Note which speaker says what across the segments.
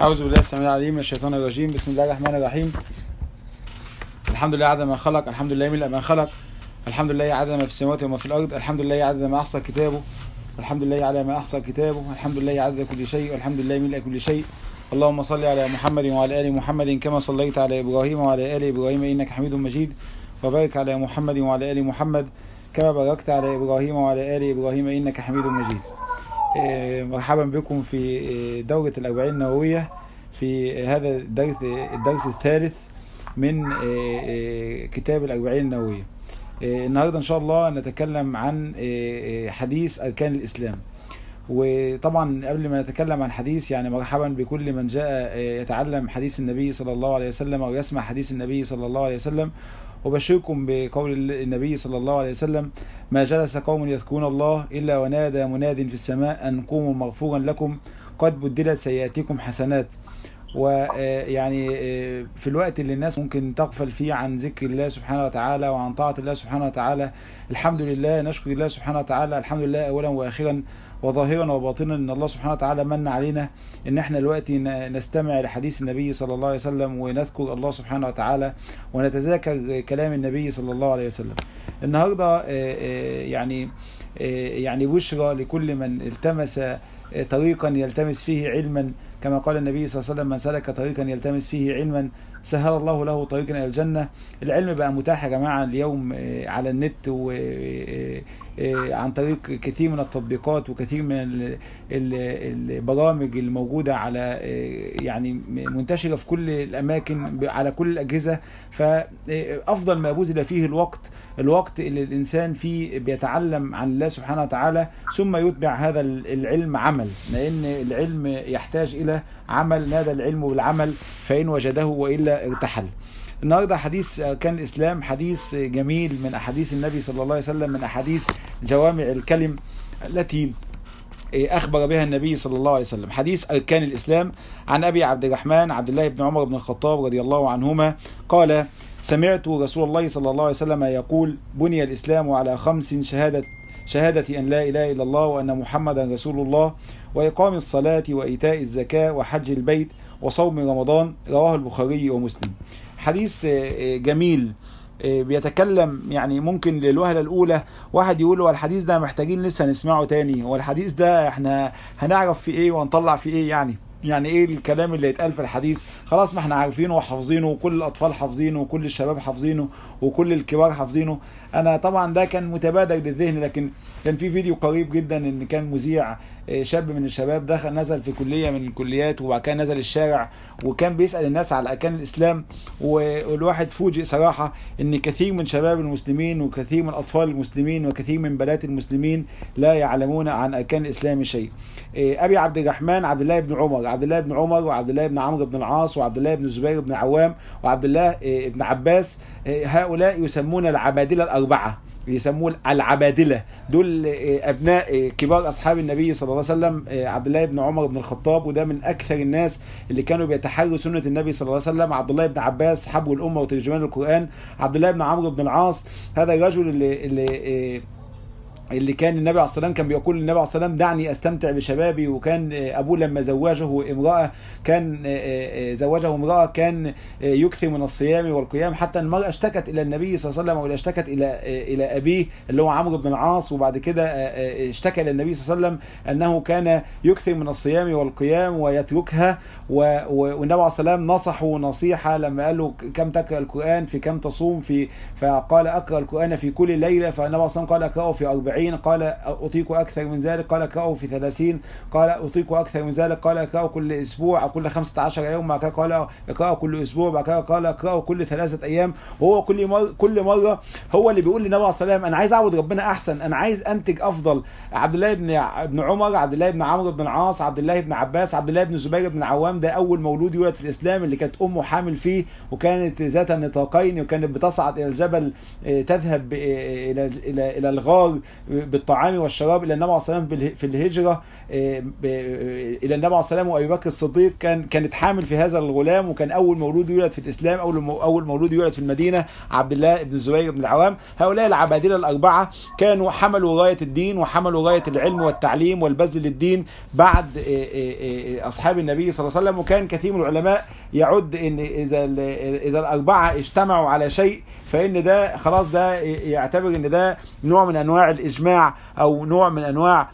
Speaker 1: أعوذ بالله السميع العليم من الشيطان الرجيم بسم الله الرحمن الرحيم الحمد لله عدد ما خلق الحمد لله ملء ما خلق الحمد لله عدد ما في السماوات وما في الأرض الحمد لله عدد ما أحصى كتابه الحمد لله على ما أحصى كتابه الحمد لله عدد كل شيء والحمد لله ملء كل شيء اللهم صل على محمد وعلى آل محمد كما صليت على إبراهيم وعلى آل إبراهيم إنك حميد مجيد وبارك على محمد وعلى آل محمد كما باركت على إبراهيم وعلى آل إبراهيم إنك حميد مجيد مرحبا بكم في دورة الأربعين النووية في هذا الدرس الدرس الثالث من كتاب الأربعين النووية النهاردة إن شاء الله نتكلم عن حديث أركان الإسلام وطبعا قبل ما نتكلم عن حديث يعني مرحبا بكل من جاء يتعلم حديث النبي صلى الله عليه وسلم أو يسمع حديث النبي صلى الله عليه وسلم وبشركم بقول النبي صلى الله عليه وسلم ما جلس قوم يذكرون الله إلا ونادى مناد في السماء أن قوموا مغفورا لكم قد بدلت سيئاتكم حسنات ويعني في الوقت اللي الناس ممكن تغفل فيه عن ذكر الله سبحانه وتعالى وعن طاعة الله سبحانه وتعالى الحمد لله نشكر الله سبحانه وتعالى الحمد لله أولا وآخرا وظاهرا وباطنا ان الله سبحانه وتعالى من علينا ان احنا دلوقتي نستمع لحديث النبي صلى الله عليه وسلم ونذكر الله سبحانه وتعالى ونتذاكر كلام النبي صلى الله عليه وسلم النهارده يعني يعني بشرى لكل من التمس طريقا يلتمس فيه علما كما قال النبي صلى الله عليه وسلم من سلك طريقا يلتمس فيه علما سهل الله له طريقا الى الجنه العلم بقى متاح يا جماعه اليوم على النت وعن طريق كثير من التطبيقات وكثير من البرامج الموجوده على يعني منتشره في كل الاماكن على كل الاجهزه فافضل ما بذل فيه الوقت الوقت اللي الانسان فيه بيتعلم عن الله سبحانه وتعالى ثم يتبع هذا العلم عمل لان العلم يحتاج الى عمل نادى العلم بالعمل فان وجده والا ارتحل النهارده حديث كان الاسلام حديث جميل من احاديث النبي صلى الله عليه وسلم من احاديث جوامع الكلم التي أخبر بها النبي صلى الله عليه وسلم حديث أركان الإسلام عن أبي عبد الرحمن عبد الله بن عمر بن الخطاب رضي الله عنهما قال سمعت رسول الله صلى الله عليه وسلم يقول بني الإسلام على خمس شهادة شهادة أن لا إله إلا الله وأن محمدا رسول الله وإقام الصلاة وإيتاء الزكاة وحج البيت وصوم رمضان رواه البخاري ومسلم حديث جميل بيتكلم يعني ممكن للوهلة الأولى واحد يقول هو الحديث ده محتاجين لسه نسمعه تاني هو الحديث ده احنا هنعرف فيه ايه وهنطلع فيه ايه يعني يعني ايه الكلام اللي يتقال في الحديث خلاص ما احنا عارفينه وحافظينه وكل الاطفال حافظينه وكل الشباب حافظينه وكل الكبار حافظينه انا طبعا ده كان متبادر للذهن لكن كان في فيديو قريب جدا ان كان مذيع شاب من الشباب دخل نزل في كليه من الكليات وبعد كده نزل الشارع وكان بيسال الناس على اركان الاسلام والواحد فوجئ صراحه ان كثير من شباب المسلمين وكثير من اطفال المسلمين وكثير من بنات المسلمين لا يعلمون عن اركان الاسلام شيء ابي عبد الرحمن عبد الله بن عمر عبد الله بن عمر وعبد الله بن عمرو بن العاص وعبد الله بن الزبير بن عوام وعبد الله بن عباس هؤلاء يسمون العبادله الاربعه يسموه العبادله دول ابناء كبار اصحاب النبي صلى الله عليه وسلم عبد الله بن عمر بن الخطاب وده من اكثر الناس اللي كانوا بيتحروا سنه النبي صلى الله عليه وسلم عبد الله بن عباس حبو الامه وترجمان القران عبد الله بن عمرو بن العاص هذا الرجل اللي, اللي اللي كان النبي عليه الصلاه والسلام كان بيقول للنبي عليه الصلاه والسلام دعني استمتع بشبابي وكان ابوه لما زوجه امراه كان زوجه امراه كان يكثر من الصيام والقيام حتى المراه اشتكت الى النبي صلى الله عليه وسلم ولا اشتكت الى الى ابيه اللي هو عمرو بن العاص وبعد كده اشتكى الى النبي صلى الله عليه وسلم انه كان يكثر من الصيام والقيام ويتركها والنبي عليه الصلاه والسلام نصحه نصيحه لما قال له كم تقرا القران في كم تصوم في فقال اقرا القران في كل ليله فالنبي عليه الصلاه والسلام قال اقراه في 40 قال أطيق أكثر من ذلك قال اقرأه في 30 قال أطيق أكثر من ذلك قال اقرأه كل أسبوع أو كل 15 يوم بعد كده قال اقرأه كل أسبوع بعد كده قال اقرأه كل ثلاثة أيام وهو كل مرة كل مرة هو اللي بيقول للنبي عليه الصلاة والسلام أنا عايز أعبد ربنا أحسن أنا عايز أنتج أفضل عبد الله بن ابن عمر عبد الله بن عمرو بن العاص عبد الله بن عباس عبد الله بن الزبير بن العوام ده أول مولود يولد في الإسلام اللي كانت أمه حامل فيه وكانت ذات النطاقين وكانت بتصعد إلى الجبل تذهب إلى إلى إلى الغار بالطعام والشراب الى النبي عليه الصلاه والسلام في الهجره الى النبي عليه الصلاه وابي بكر الصديق كان كانت حامل في هذا الغلام وكان اول مولود يولد في الاسلام اول اول مولود يولد في المدينه عبد الله بن الزبير بن العوام هؤلاء العبادله الاربعه كانوا حملوا غايه الدين وحملوا غايه العلم والتعليم والبذل للدين بعد اصحاب النبي صلى الله عليه وسلم وكان كثير من العلماء يعد ان اذا اذا الاربعه اجتمعوا على شيء فان ده خلاص ده يعتبر ان ده نوع من انواع الاجماع او نوع من انواع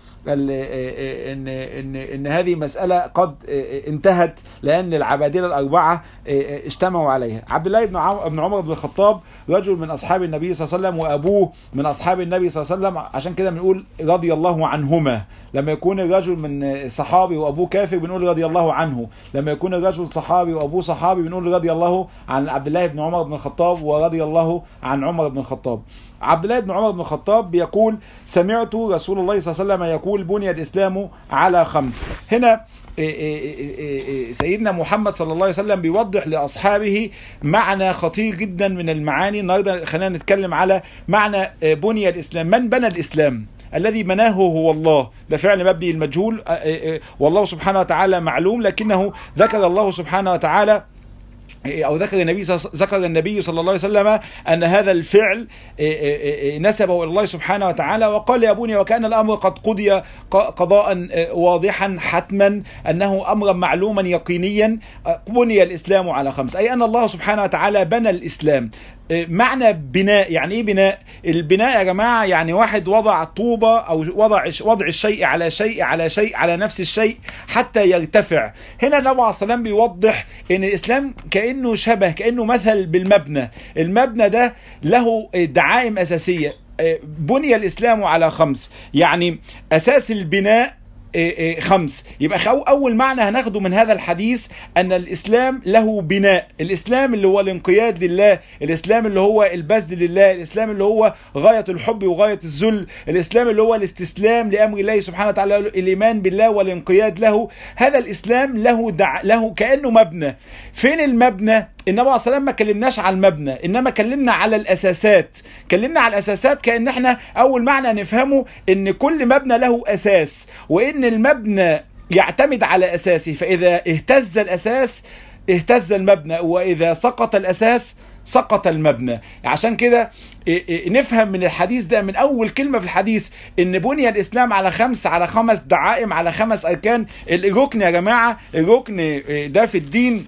Speaker 1: ان ان ان هذه مساله قد انتهت لان العبادله الاربعه اجتمعوا عليها عبد الله بن عمر بن عمر بن الخطاب رجل من اصحاب النبي صلى الله عليه وسلم وابوه من اصحاب النبي صلى الله عليه وسلم عشان كده بنقول رضي الله عنهما لما يكون الرجل من صحابي وابوه كافر بنقول رضي الله عنه لما يكون الرجل صحابي وابوه صحابي بنقول رضي الله عن عبد الله بن عمر بن الخطاب ورضي الله عن عمر بن الخطاب عبد الله بن عمر بن الخطاب بيقول سمعت رسول الله صلى الله عليه وسلم يقول بني الاسلام على خمس هنا سيدنا محمد صلى الله عليه وسلم بيوضح لاصحابه معنى خطير جدا من المعاني النهارده خلينا نتكلم على معنى بني الاسلام من بنى الاسلام الذي بناه هو الله ده فعل مبني المجهول والله سبحانه وتعالى معلوم لكنه ذكر الله سبحانه وتعالى او ذكر النبي ذكر النبي صلى الله عليه وسلم ان هذا الفعل نسبه الى الله سبحانه وتعالى وقال يا بني وكان الامر قد قضي قضاء واضحا حتما انه امرا معلوما يقينيا بني الاسلام على خمس اي ان الله سبحانه وتعالى بنى الاسلام معنى بناء يعني ايه بناء البناء يا جماعه يعني واحد وضع طوبه او وضع وضع الشيء على شيء على شيء على نفس الشيء حتى يرتفع هنا النبي عليه السلام بيوضح ان الاسلام كانه شبه كانه مثل بالمبنى المبنى ده له دعائم اساسيه بني الاسلام على خمس يعني اساس البناء خمس يبقى اول معنى هناخده من هذا الحديث ان الاسلام له بناء الاسلام اللي هو الانقياد لله الاسلام اللي هو البذل لله الاسلام اللي هو غايه الحب وغايه الذل الاسلام اللي هو الاستسلام لامر الله سبحانه وتعالى الايمان بالله والانقياد له هذا الاسلام له دع... له كانه مبنى فين المبنى النبي عليه الصلاه ما كلمناش على المبنى انما كلمنا على الاساسات كلمنا على الاساسات كان احنا اول معنى نفهمه ان كل مبنى له اساس وان المبنى يعتمد على اساسه فاذا اهتز الاساس اهتز المبنى واذا سقط الاساس سقط المبنى عشان كده نفهم من الحديث ده من اول كلمه في الحديث ان بني الاسلام على خمس على خمس دعائم على خمس اركان الركن يا جماعه الركن ده في الدين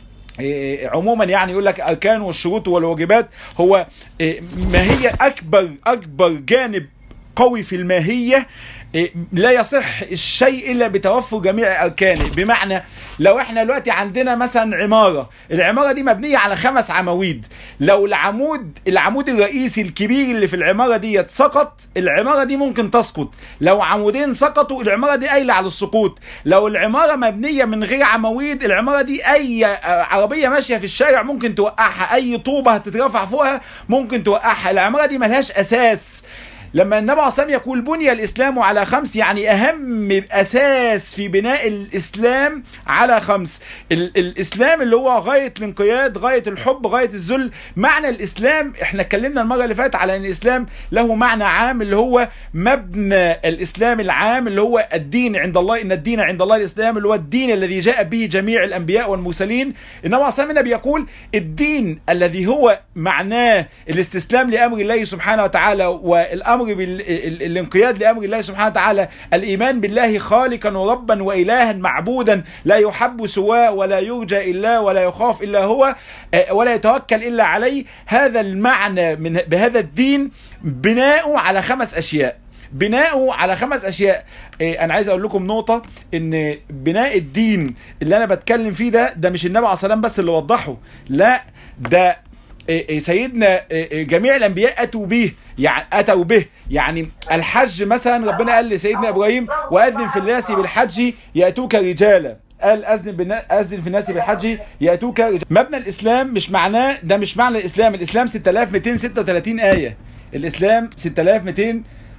Speaker 1: عموما يعني يقول لك اركان والشروط والواجبات هو ما هي اكبر اكبر جانب قوي في الماهيه لا يصح الشيء الا بتوفر جميع اركانه بمعنى لو احنا دلوقتي عندنا مثلا عماره العماره دي مبنيه على خمس عواميد لو العمود العمود الرئيسي الكبير اللي في العماره دي سقط العماره دي ممكن تسقط لو عمودين سقطوا العماره دي قايله على السقوط لو العماره مبنيه من غير عواميد العماره دي اي عربيه ماشيه في الشارع ممكن توقعها اي طوبه هتترفع فوقها ممكن توقعها العماره دي ملهاش اساس لما النبي عليه الصلاه يقول بني الاسلام على خمس يعني اهم اساس في بناء الاسلام على خمس ال الاسلام اللي هو غايه الانقياد غايه الحب غايه الذل معنى الاسلام احنا اتكلمنا المره اللي فاتت على ان الاسلام له معنى عام اللي هو مبنى الاسلام العام اللي هو الدين عند الله ان الدين عند الله الاسلام اللي هو الدين الذي جاء به جميع الانبياء والمرسلين النبي عليه الصلاه بيقول الدين الذي هو معناه الاستسلام لامر الله سبحانه وتعالى والامر الامر بالانقياد لامر الله سبحانه وتعالى الايمان بالله خالقا وربا والها معبودا لا يحب سواه ولا يرجى الا ولا يخاف الا هو ولا يتوكل الا عليه هذا المعنى من بهذا الدين بناؤه على خمس اشياء بناؤه على خمس اشياء إيه انا عايز اقول لكم نقطه ان بناء الدين اللي انا بتكلم فيه ده ده مش النبي عليه الصلاه والسلام بس اللي وضحه لا ده سيدنا جميع الانبياء اتوا به يعني اتوا به يعني الحج مثلا ربنا قال لسيدنا ابراهيم واذن في الناس بالحج ياتوك رجالا قال اذن بالنا... اذن في الناس بالحج ياتوك رجالا مبنى الاسلام مش معناه ده مش معنى الاسلام الاسلام 6236 ايه الاسلام 6200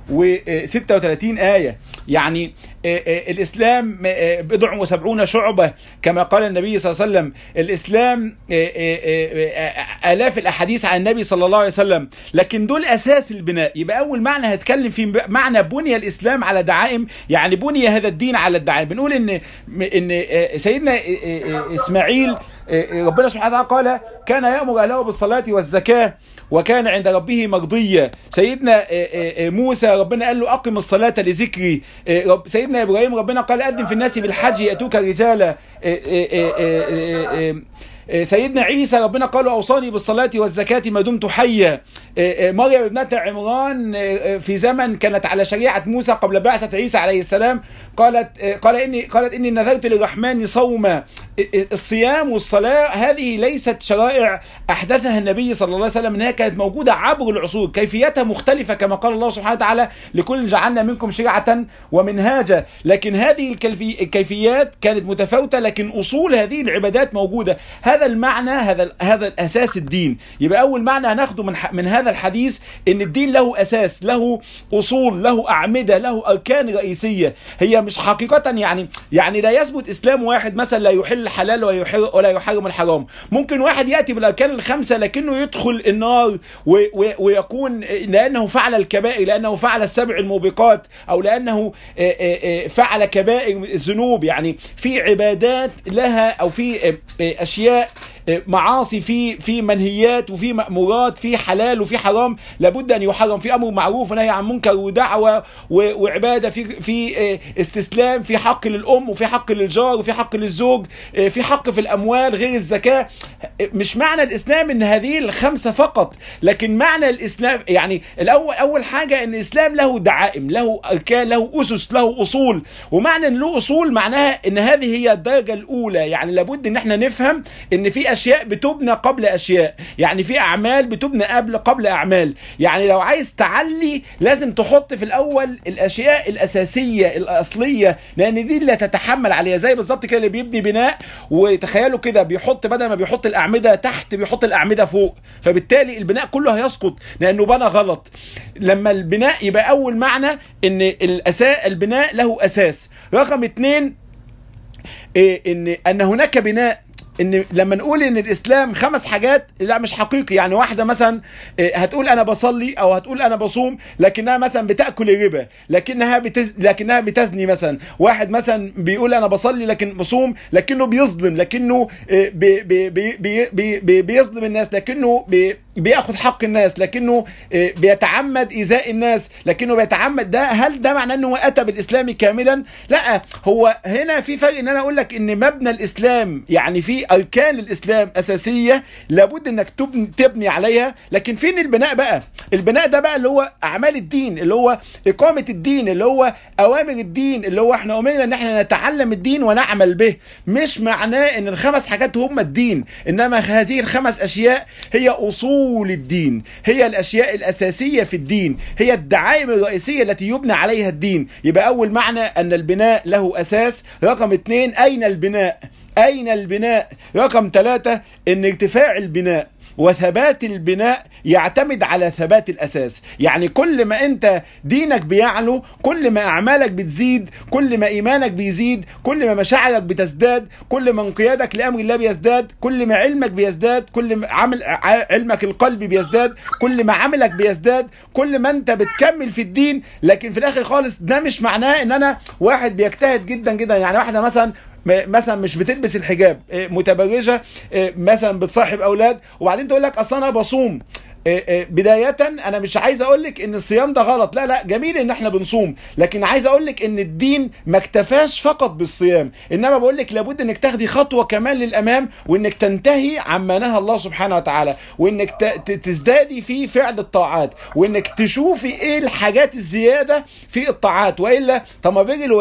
Speaker 1: 36 آية يعني الإسلام بضع وسبعون شعبة كما قال النبي صلى الله عليه وسلم الإسلام آلاف الأحاديث عن النبي صلى الله عليه وسلم لكن دول أساس البناء يبقى أول معنى هتكلم في معنى بني الإسلام على دعائم يعني بني هذا الدين على الدعائم بنقول إن إن سيدنا إسماعيل ربنا سبحانه وتعالى قال كان يأمر أهله بالصلاة والزكاة وكان عند ربه مرضيا سيدنا موسى ربنا قال له أقم الصلاة لذكري سيدنا إبراهيم ربنا قال أذن في الناس بالحج يأتوك رجالا سيدنا عيسى ربنا قال أوصاني بالصلاة والزكاة ما دمت حيا مريم ابنة عمران في زمن كانت على شريعة موسى قبل بعثة عيسى عليه السلام قالت قال إني قالت إني نذرت للرحمن صوما الصيام والصلاة هذه ليست شرائع أحدثها النبي صلى الله عليه وسلم إنها كانت موجودة عبر العصور كيفيتها مختلفة كما قال الله سبحانه وتعالى لكل جعلنا منكم شرعة ومنهاجا لكن هذه الكيفيات كانت متفاوتة لكن أصول هذه العبادات موجودة هذا المعنى هذا هذا الأساس الدين يبقى أول معنى هناخده من من هذا الحديث إن الدين له أساس له أصول له أعمدة له أركان رئيسية هي مش حقيقة يعني يعني لا يثبت إسلام واحد مثلا لا يحل الحلال ولا يحرم الحرام ممكن واحد يأتي بالأركان الخمسة لكنه يدخل النار ويكون لأنه فعل الكبائر لأنه فعل السبع الموبقات أو لأنه فعل كبائر الذنوب يعني في عبادات لها أو في أشياء معاصي في في منهيات وفي مأمورات في حلال وفي حرام لابد ان يحرم في امر معروف ونهي عن منكر ودعوه وعباده في في استسلام في حق للام وفي حق للجار وفي حق للزوج في حق في الاموال غير الزكاه مش معنى الاسلام ان هذه الخمسه فقط لكن معنى الاسلام يعني الاول اول حاجه ان الاسلام له دعائم له اركان له اسس له اصول ومعنى ان له اصول معناها ان هذه هي الدرجه الاولى يعني لابد ان احنا نفهم ان في اشياء بتبنى قبل اشياء يعني في اعمال بتبنى قبل قبل اعمال يعني لو عايز تعلي لازم تحط في الاول الاشياء الاساسيه الاصليه لان دي اللي تتحمل عليها زي بالظبط كده اللي بيبني بناء وتخيلوا كده بيحط بدل ما بيحط الاعمده تحت بيحط الاعمده فوق فبالتالي البناء كله هيسقط لانه بنى غلط لما البناء يبقى اول معنى ان الاساس البناء له اساس رقم اتنين إيه ان ان هناك بناء ان لما نقول ان الاسلام خمس حاجات لا مش حقيقي يعني واحده مثلا هتقول انا بصلي او هتقول انا بصوم لكنها مثلا بتاكل الربا لكنها بتز... لكنها بتزني مثلا واحد مثلا بيقول انا بصلي لكن بصوم لكنه بيظلم لكنه بي... بي... بي... بي... بي... بيظلم الناس لكنه بي... بياخد حق الناس لكنه بيتعمد ايذاء الناس لكنه بيتعمد ده هل ده معناه انه اتى بالاسلام كاملا لا هو هنا في فرق ان انا اقول لك ان مبنى الاسلام يعني في اركان الاسلام اساسيه لابد انك تبني, تبني عليها لكن فين البناء بقى البناء ده بقى اللي هو اعمال الدين اللي هو اقامه الدين اللي هو اوامر الدين اللي هو احنا امرنا ان احنا نتعلم الدين ونعمل به مش معناه ان الخمس حاجات هم الدين انما هذه الخمس اشياء هي اصول اصول الدين هي الاشياء الاساسيه في الدين هي الدعائم الرئيسيه التي يبنى عليها الدين يبقى اول معنى ان البناء له اساس رقم اثنين اين البناء اين البناء رقم ثلاثة ان ارتفاع البناء وثبات البناء يعتمد على ثبات الاساس يعني كل ما انت دينك بيعلو كل ما اعمالك بتزيد كل ما ايمانك بيزيد كل ما مشاعرك بتزداد كل ما انقيادك لامر الله بيزداد كل ما علمك بيزداد كل ما عمل علمك القلبي بيزداد كل ما عملك بيزداد كل ما انت بتكمل في الدين لكن في الاخر خالص ده مش معناه ان انا واحد بيجتهد جدا جدا يعني واحده مثلا مثلا مش بتلبس الحجاب متبرجه مثلا بتصاحب اولاد وبعدين تقول لك اصل انا بصوم بداية أنا مش عايز أقول لك إن الصيام ده غلط، لا لا جميل إن إحنا بنصوم، لكن عايز أقول لك إن الدين ما اكتفاش فقط بالصيام، إنما بقول لك لابد إنك تاخدي خطوة كمان للأمام وإنك تنتهي عما نهى الله سبحانه وتعالى، وإنك تزدادي في فعل الطاعات، وإنك تشوفي إيه الحاجات الزيادة في الطاعات، وإلا طب ما بيجي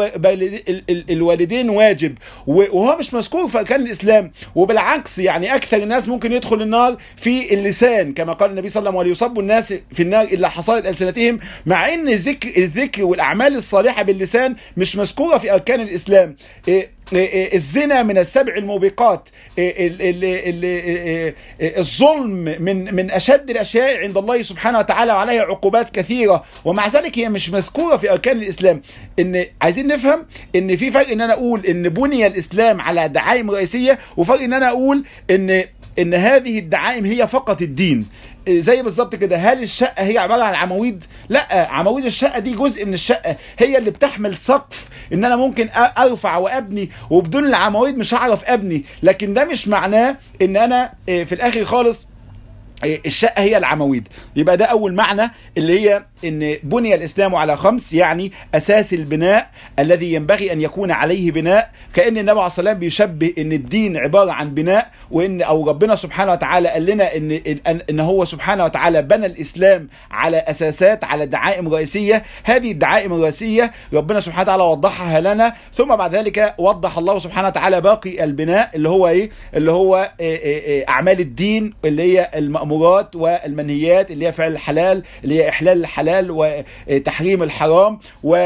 Speaker 1: الوالدين واجب وهو مش مذكور في أركان الإسلام، وبالعكس يعني أكثر الناس ممكن يدخل النار في اللسان كما قال النبي صلى
Speaker 2: صلى الله عليه وسلم وليصب الناس في النار الا حصائد السنتهم مع ان الذكر الذكر والاعمال الصالحه باللسان مش مذكوره في اركان الاسلام إيه إيه الزنا من السبع الموبقات إيه ال- ال- ال- إيه إيه الظلم من من اشد الاشياء عند الله سبحانه وتعالى وعليها عقوبات كثيره ومع ذلك هي مش مذكوره في اركان الاسلام ان عايزين نفهم ان في فرق ان انا اقول ان بني الاسلام على دعائم رئيسيه وفرق ان انا اقول ان ان هذه الدعائم هي فقط الدين زي بالظبط كده هل الشقه هي عباره عن عواميد لا عواميد الشقه دي جزء من الشقه هي اللي بتحمل سقف ان انا ممكن أ- ارفع وابني وبدون العواميد مش هعرف ابني لكن ده مش معناه ان انا إيه، في الاخر خالص إيه، الشقه هي العواميد يبقى ده اول معنى اللي هي ان بني الاسلام على خمس يعني اساس البناء الذي ينبغي ان يكون عليه بناء كان النبي عليه الصلاه والسلام بيشبه ان الدين عباره عن بناء وان او ربنا سبحانه وتعالى قال لنا ان ان ان هو سبحانه وتعالى بنى الاسلام على اساسات على دعائم رئيسيه هذه الدعائم الرئيسيه ربنا سبحانه وتعالى وضحها لنا ثم بعد ذلك وضح الله سبحانه وتعالى باقي البناء اللي هو ايه اللي هو إيه إيه إيه اعمال الدين اللي هي المامورات والمنهيات اللي هي فعل الحلال اللي هي احلال الحلال وتحريم الحرام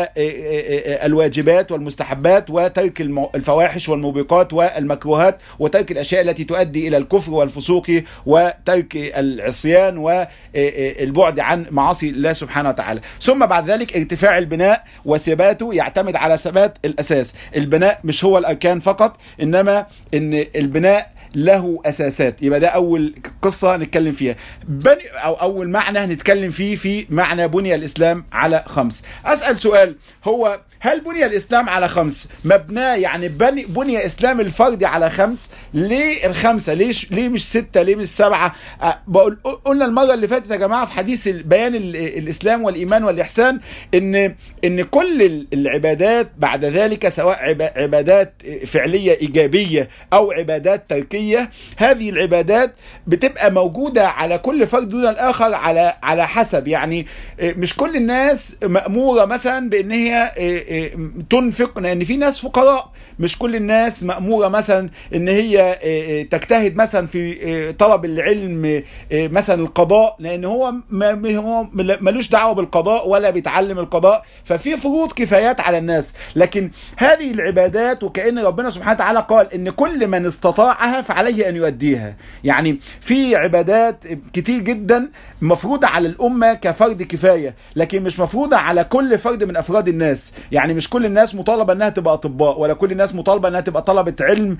Speaker 2: والواجبات والمستحبات وترك الم- الفواحش والموبقات والمكروهات وترك الاشياء التي تؤدي الى الكفر والفسوق وترك العصيان والبعد عن معاصي الله سبحانه وتعالى ثم بعد ذلك ارتفاع البناء وثباته يعتمد على ثبات الاساس البناء مش هو الاركان فقط انما ان البناء له اساسات يبقى ده اول قصه نتكلم فيها بني او اول معنى هنتكلم فيه في معنى بني الاسلام على خمس اسال سؤال هو هل بني الاسلام على خمس مبناه يعني بني بني اسلام الفرد على خمس ليه الخمسه ليش ليه مش سته ليه مش سبعه أه بقول قلنا المره اللي فاتت يا جماعه في حديث بيان ال- الاسلام والايمان والاحسان ان ان كل ال- العبادات بعد ذلك سواء عب- عبادات فعليه ايجابيه او عبادات تركيه هذه العبادات بتبقى موجوده على كل فرد دون الاخر على على حسب يعني مش كل الناس ماموره مثلا بان هي تنفق لان في ناس فقراء مش كل الناس ماموره مثلا ان هي تجتهد مثلا في طلب العلم مثلا القضاء لان هو ما هو ملوش دعوه بالقضاء ولا بيتعلم القضاء ففي فروض كفايات على الناس لكن هذه العبادات وكأن ربنا سبحانه وتعالى قال ان كل من استطاعها فعليه ان يؤديها يعني في عبادات كتير جدا مفروضة على الأمة كفرد كفاية لكن مش مفروضة على كل فرد من أفراد الناس يعني مش كل الناس مطالبة أنها تبقى أطباء ولا كل الناس مطالبة أنها تبقى طلبة علم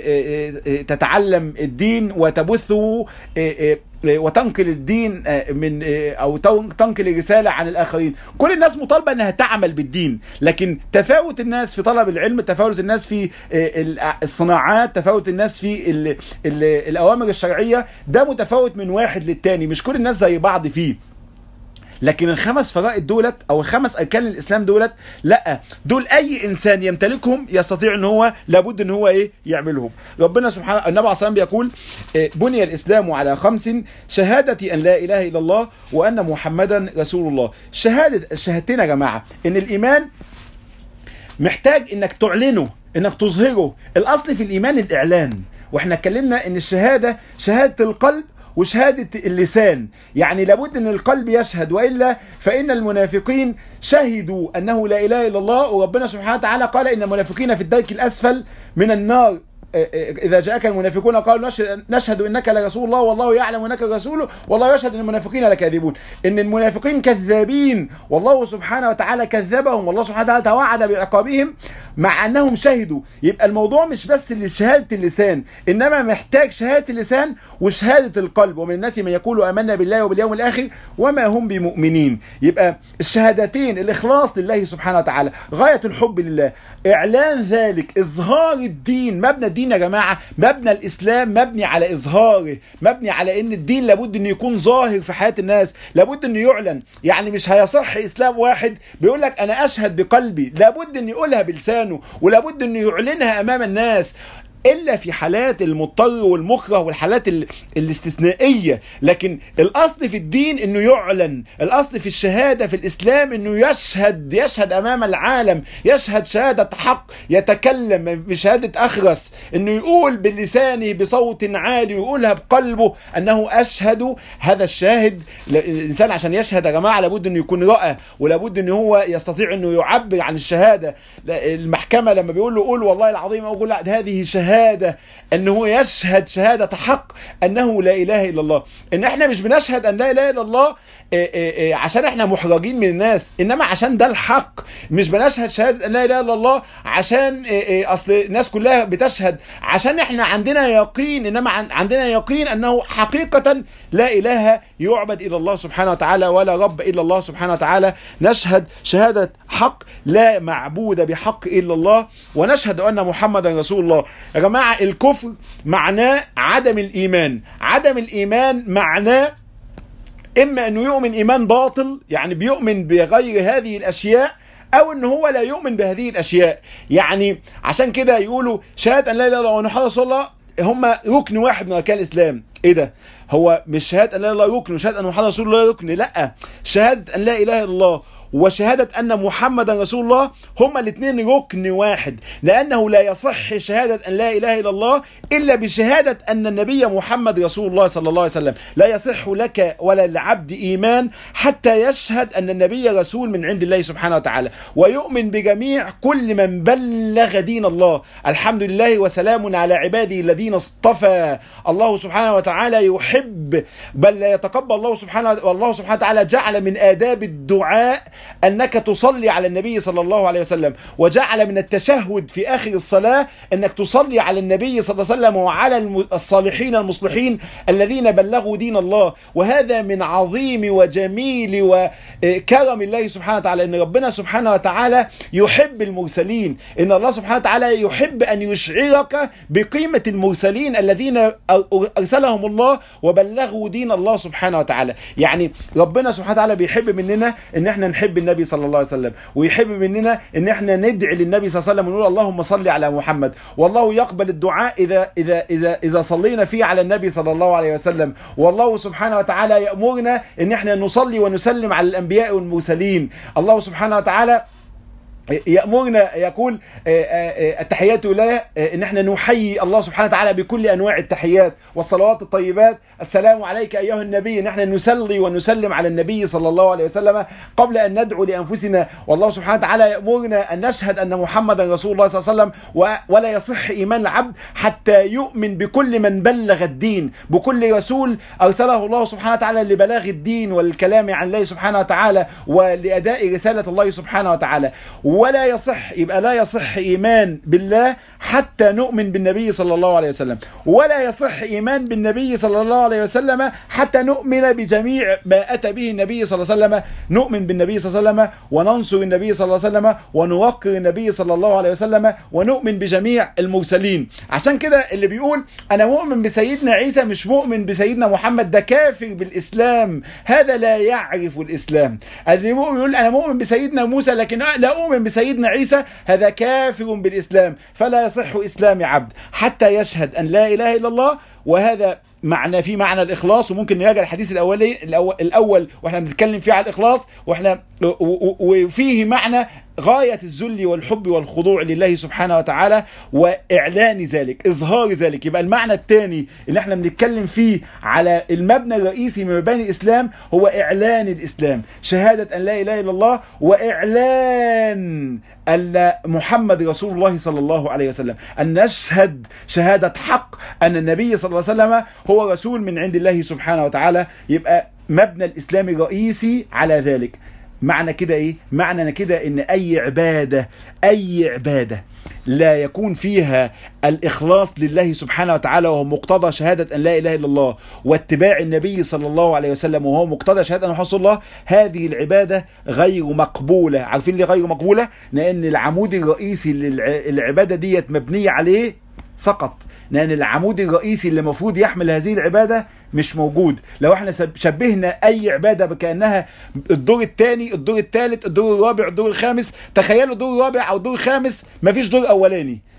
Speaker 2: تتعلم الدين وتبثه وتنقل الدين من او تنقل الرساله عن الاخرين كل الناس مطالبه انها تعمل بالدين لكن تفاوت الناس في طلب العلم تفاوت الناس في الصناعات تفاوت الناس في ال ال الاوامر الشرعيه ده متفاوت من واحد للتاني مش كل الناس زي بعض فيه لكن الخمس فرائض دولت او الخمس اركان الاسلام دولت لا دول اي انسان يمتلكهم يستطيع ان هو لابد ان هو ايه يعملهم ربنا سبحانه النبي عليه الصلاه بيقول بني الاسلام على خمس شهاده ان لا اله الا الله وان محمدا رسول الله شهاده الشهادتين يا جماعه ان الايمان محتاج انك تعلنه انك تظهره الاصل في الايمان الاعلان واحنا اتكلمنا ان الشهاده شهاده القلب وشهادة اللسان يعني لابد ان القلب يشهد وإلا فإن المنافقين شهدوا أنه لا إله إلا الله وربنا سبحانه وتعالى قال إن المنافقين في الدرك الأسفل من النار إذا جاءك المنافقون قالوا نشهد إنك لرسول الله والله يعلم إنك رسوله والله يشهد أن المنافقين لكاذبون إن المنافقين كذابين والله سبحانه وتعالى كذبهم والله سبحانه وتعالى توعد بعقابهم مع أنهم شهدوا يبقى الموضوع مش بس شهادة اللسان إنما محتاج شهادة اللسان وشهادة القلب ومن الناس من يقول آمنا بالله وباليوم الآخر وما هم بمؤمنين يبقى الشهادتين الإخلاص لله سبحانه وتعالى غاية الحب لله إعلان ذلك إظهار الدين مبنى الدين يا جماعة مبنى الإسلام مبني على إظهاره مبني على إن الدين لابد إنه يكون ظاهر في حياة الناس لابد إنه يعلن يعني مش هيصح إسلام واحد بيقول لك أنا أشهد بقلبي لابد إنه يقولها بلسانه ولابد إنه يعلنها أمام الناس الا في حالات المضطر والمكره والحالات ال- الاستثنائيه لكن الاصل في الدين انه يعلن الاصل في الشهاده في الاسلام انه يشهد يشهد امام العالم يشهد شهاده حق يتكلم بشهاده اخرس انه يقول بلسانه بصوت عالي ويقولها بقلبه انه اشهد هذا الشاهد ل- الانسان عشان يشهد يا جماعه لابد انه يكون راى ولابد ان هو يستطيع انه يعبر عن الشهاده لا- المحكمه لما بيقول له قول والله العظيم او قول لا ده هذه شهاده ان هو يشهد شهاده حق انه لا اله الا الله ان احنا مش بنشهد ان لا اله الا الله إيه إيه إيه عشان احنا محرجين من الناس انما عشان ده الحق مش بنشهد شهاده ان لا اله الا الله عشان إيه إيه اصل الناس كلها بتشهد عشان احنا عندنا يقين انما عن- عندنا يقين انه حقيقه لا اله يعبد الا الله سبحانه وتعالى ولا رب الا الله سبحانه وتعالى نشهد شهاده حق لا معبود بحق الا الله ونشهد ان محمدا رسول الله يا جماعه الكفر معناه عدم الايمان عدم الايمان معناه اما انه يؤمن ايمان باطل يعني بيؤمن بغير هذه الاشياء او ان هو لا يؤمن بهذه الاشياء يعني عشان كده يقولوا شهاده ان لا اله الا الله وان محمد رسول الله هم ركن واحد من اركان الاسلام ايه ده هو مش شهاده ان لا اله الا الله ركن وشهاده ان محمد رسول الله ركن لا شهاده ان لا اله الا الله وشهادة أن محمدا رسول الله هما الاثنين ركن واحد لأنه لا يصح شهادة أن لا إله إلا الله إلا بشهادة أن النبي محمد رسول الله صلى الله عليه وسلم لا يصح لك ولا لعبد إيمان حتى يشهد أن النبي رسول من عند الله سبحانه وتعالى ويؤمن بجميع كل من بلغ دين الله الحمد لله وسلام على عباده الذين اصطفى الله سبحانه وتعالى يحب بل لا يتقبل الله سبحانه والله سبحانه وتعالى جعل من آداب الدعاء أنك تصلي على النبي صلى الله عليه وسلم وجعل من التشهد في آخر الصلاة أنك تصلي على النبي صلى الله عليه وسلم وعلى الم- الصالحين المصلحين الذين بلغوا دين الله وهذا من عظيم وجميل وكرم الله سبحانه وتعالى أن ربنا سبحانه وتعالى يحب المرسلين إن الله سبحانه وتعالى يحب أن يشعرك بقيمة المرسلين الذين أرسلهم الله وبلغوا دين الله سبحانه وتعالى يعني ربنا سبحانه وتعالى بيحب مننا ان احنا نحب النبي صلى الله عليه وسلم ويحب مننا ان احنا ندعي للنبي صلى الله عليه وسلم ونقول اللهم صل على محمد والله يقبل الدعاء اذا اذا اذا اذا صلينا فيه على النبي صلى الله عليه وسلم والله سبحانه وتعالى يأمرنا ان احنا نصلي ونسلم على الانبياء والمرسلين الله سبحانه وتعالى يأمرنا يقول آه، آه، التحيات لله آه، ان احنا نحيي الله سبحانه وتعالى بكل انواع التحيات والصلوات الطيبات السلام عليك ايها النبي ان احنا نصلي ونسلم على النبي صلى الله عليه وسلم قبل ان ندعو لانفسنا والله سبحانه وتعالى يأمرنا ان نشهد ان محمدا رسول الله صلى الله عليه وسلم و- ولا يصح ايمان العبد حتى يؤمن بكل من بلغ الدين بكل رسول ارسله الله سبحانه وتعالى لبلاغ الدين والكلام عن الله سبحانه وتعالى ولاداء رساله الله سبحانه وتعالى ولا يصح يبقى لا يصح ايمان بالله حتى نؤمن بالنبي صلى الله عليه وسلم ولا يصح ايمان بالنبي صلى الله عليه وسلم حتى نؤمن بجميع ما اتى به النبي صلى الله عليه وسلم نؤمن بالنبي صلى الله عليه وسلم وننصر النبي صلى الله عليه وسلم ونوقر النبي صلى الله عليه وسلم ونؤمن بجميع المرسلين عشان كده اللي بيقول انا مؤمن بسيدنا عيسى مش مؤمن بسيدنا محمد ده كافر بالاسلام هذا لا يعرف الاسلام اللي مؤمن يقول انا مؤمن بسيدنا موسى لكن لا اؤمن بسيدنا عيسى هذا كافر بالاسلام فلا يصح اسلام عبد حتى يشهد ان لا اله الا الله وهذا معنى في معنى الاخلاص وممكن نراجع الحديث الاولي الأول, الاول واحنا بنتكلم فيه على الاخلاص واحنا و- و- وفيه معنى غاية الذل والحب والخضوع لله سبحانه وتعالى وإعلان ذلك إظهار ذلك يبقى المعنى الثاني اللي احنا بنتكلم فيه على المبنى الرئيسي من مباني الإسلام هو إعلان الإسلام شهادة أن لا إله إلا الله وإعلان أن محمد رسول الله صلى الله عليه وسلم أن نشهد شهادة حق أن النبي صلى الله عليه وسلم هو رسول من عند الله سبحانه وتعالى يبقى مبنى الإسلام الرئيسي على ذلك معنى كده ايه معنى كده ان اي عبادة اي عبادة لا يكون فيها الاخلاص لله سبحانه وتعالى وهو مقتضى شهادة ان لا اله الا الله واتباع النبي صلى الله عليه وسلم وهو مقتضى شهادة ان محمد رسول الله هذه العبادة غير مقبولة عارفين ليه غير مقبولة لان العمود الرئيسي للعبادة ديت مبنية عليه سقط لان العمود الرئيسي اللي المفروض يحمل هذه العباده مش موجود لو احنا شبهنا اي عباده بكانها الدور الثاني الدور الثالث الدور الرابع الدور الخامس تخيلوا الدور الرابع او الدور الخامس مفيش دور اولاني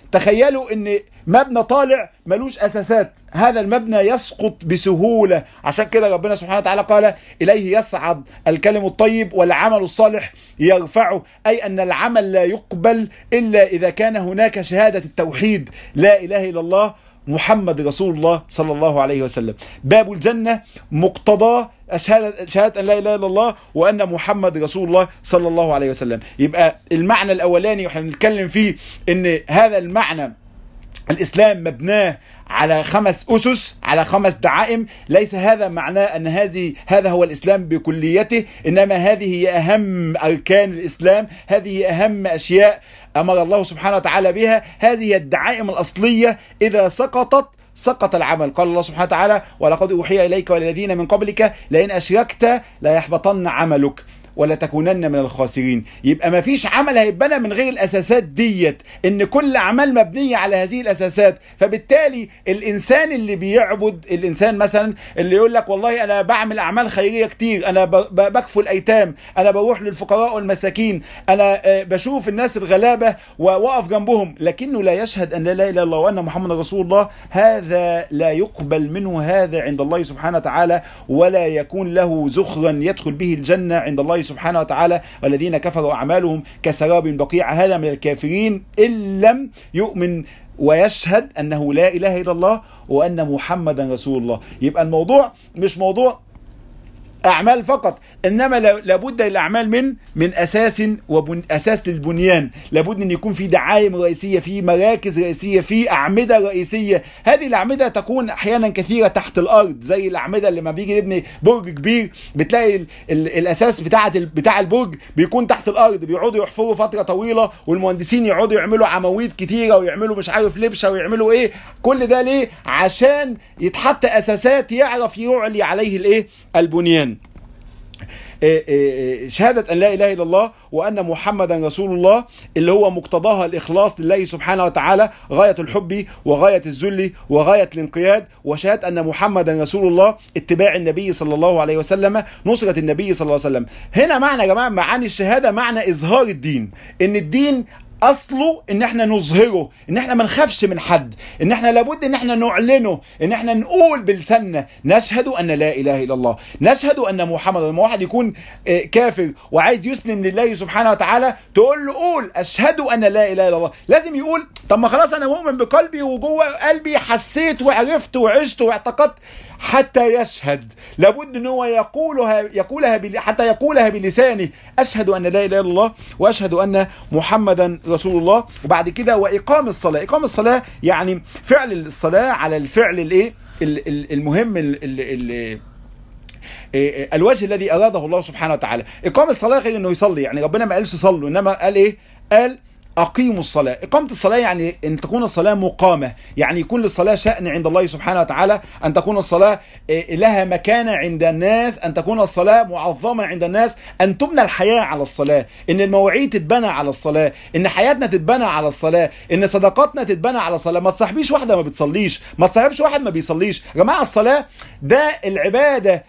Speaker 2: تخيلوا ان مبنى طالع ملوش اساسات هذا المبنى يسقط بسهوله عشان كده ربنا سبحانه وتعالى قال اليه يصعد الكلم الطيب والعمل الصالح يرفعه اي ان العمل لا يقبل الا اذا كان هناك شهاده التوحيد لا اله الا الله محمد رسول الله صلى الله عليه وسلم باب الجنة مقتضاه شهادة, شهادة أن لا إله إلا الله وأن محمد رسول الله صلى الله عليه وسلم يبقى المعنى الأولاني وإحنا بنتكلم فيه أن هذا المعنى الإسلام مبناه على خمس أسس على خمس دعائم ليس هذا معناه أن هذه هذا هو الإسلام بكليته إنما هذه هي أهم أركان الإسلام هذه هي أهم أشياء أمر الله سبحانه وتعالى بها هذه هي الدعائم الأصلية إذا سقطت سقط العمل قال الله سبحانه وتعالى ولقد أوحي إليك والذين من قبلك لئن أشركت لا يحبطن عملك ولا تكونن من الخاسرين يبقى ما فيش عمل هيتبنى من غير الاساسات ديت ان كل اعمال مبنيه على هذه الاساسات فبالتالي الانسان اللي بيعبد الانسان مثلا اللي يقول لك والله انا بعمل اعمال خيريه كتير انا بكفل الايتام انا بروح للفقراء والمساكين انا بشوف الناس الغلابه واقف جنبهم لكنه لا يشهد ان لا اله الا الله وان محمد رسول الله هذا لا يقبل منه هذا عند الله سبحانه وتعالى ولا يكون له زخرا يدخل به الجنه عند الله سبحانه وتعالى والذين كفروا أعمالهم كسراب بقيع هذا من الكافرين إن لم يؤمن ويشهد أنه لا إله إلا الله وأن محمدا رسول الله يبقى الموضوع مش موضوع اعمال فقط انما لابد للاعمال من من اساس وبن اساس للبنيان لابد ان يكون في دعايم رئيسيه في مراكز رئيسيه في اعمده رئيسيه هذه الاعمده تكون احيانا كثيره تحت الارض زي الاعمده اللي لما بيجي نبني برج كبير بتلاقي ال ال الاساس بتاع بتاع البرج بيكون تحت الارض بيقعدوا يحفروا فتره طويله والمهندسين يقعدوا يعملوا عواميد كتيره ويعملوا مش عارف لبشه ويعملوا ايه كل ده ليه عشان يتحط اساسات يعرف يعلي عليه الايه البنيان شهادة أن لا إله إلا الله وأن محمدا رسول الله اللي هو مقتضاها الإخلاص لله سبحانه وتعالى غاية الحب وغاية الذل وغاية الانقياد وشهادة أن محمدا رسول الله اتباع النبي صلى الله عليه وسلم نصرة النبي صلى الله عليه وسلم هنا معنى يا جماعة معاني الشهادة معنى إظهار الدين إن الدين اصله ان احنا نظهره ان احنا ما نخافش من حد ان احنا لابد ان احنا نعلنه ان احنا نقول بلساننا نشهد ان لا اله الا الله نشهد ان محمد لما واحد يكون كافر وعايز يسلم لله سبحانه وتعالى تقول له قول اشهد ان لا اله الا الله لازم يقول طب ما خلاص انا مؤمن بقلبي وجوه قلبي حسيت وعرفت وعشت واعتقدت حتى يشهد لابد ان هو يقولها يقولها حتى يقولها بلسانه اشهد ان لا اله الا الله واشهد ان محمدا رسول الله وبعد كده واقام الصلاه اقام الصلاه يعني فعل الصلاه على الفعل الايه المهم ال ال الوجه الذي اراده الله سبحانه وتعالى اقام الصلاه غير انه يصلي يعني ربنا ما قالش صلوا انما قال ايه قال أقيموا الصلاة إقامة الصلاة يعني أن تكون الصلاة مقامة يعني يكون للصلاة شأن عند الله سبحانه وتعالى أن تكون الصلاة لها مكانة عند الناس أن تكون الصلاة معظمة عند الناس أن تبنى الحياة على الصلاة أن المواعيد تتبنى على الصلاة أن حياتنا تتبنى على الصلاة أن صداقاتنا تتبنى على الصلاة ما تصاحبيش واحدة ما بتصليش ما تصاحبش واحد ما بيصليش يا جماعة الصلاة ده العبادة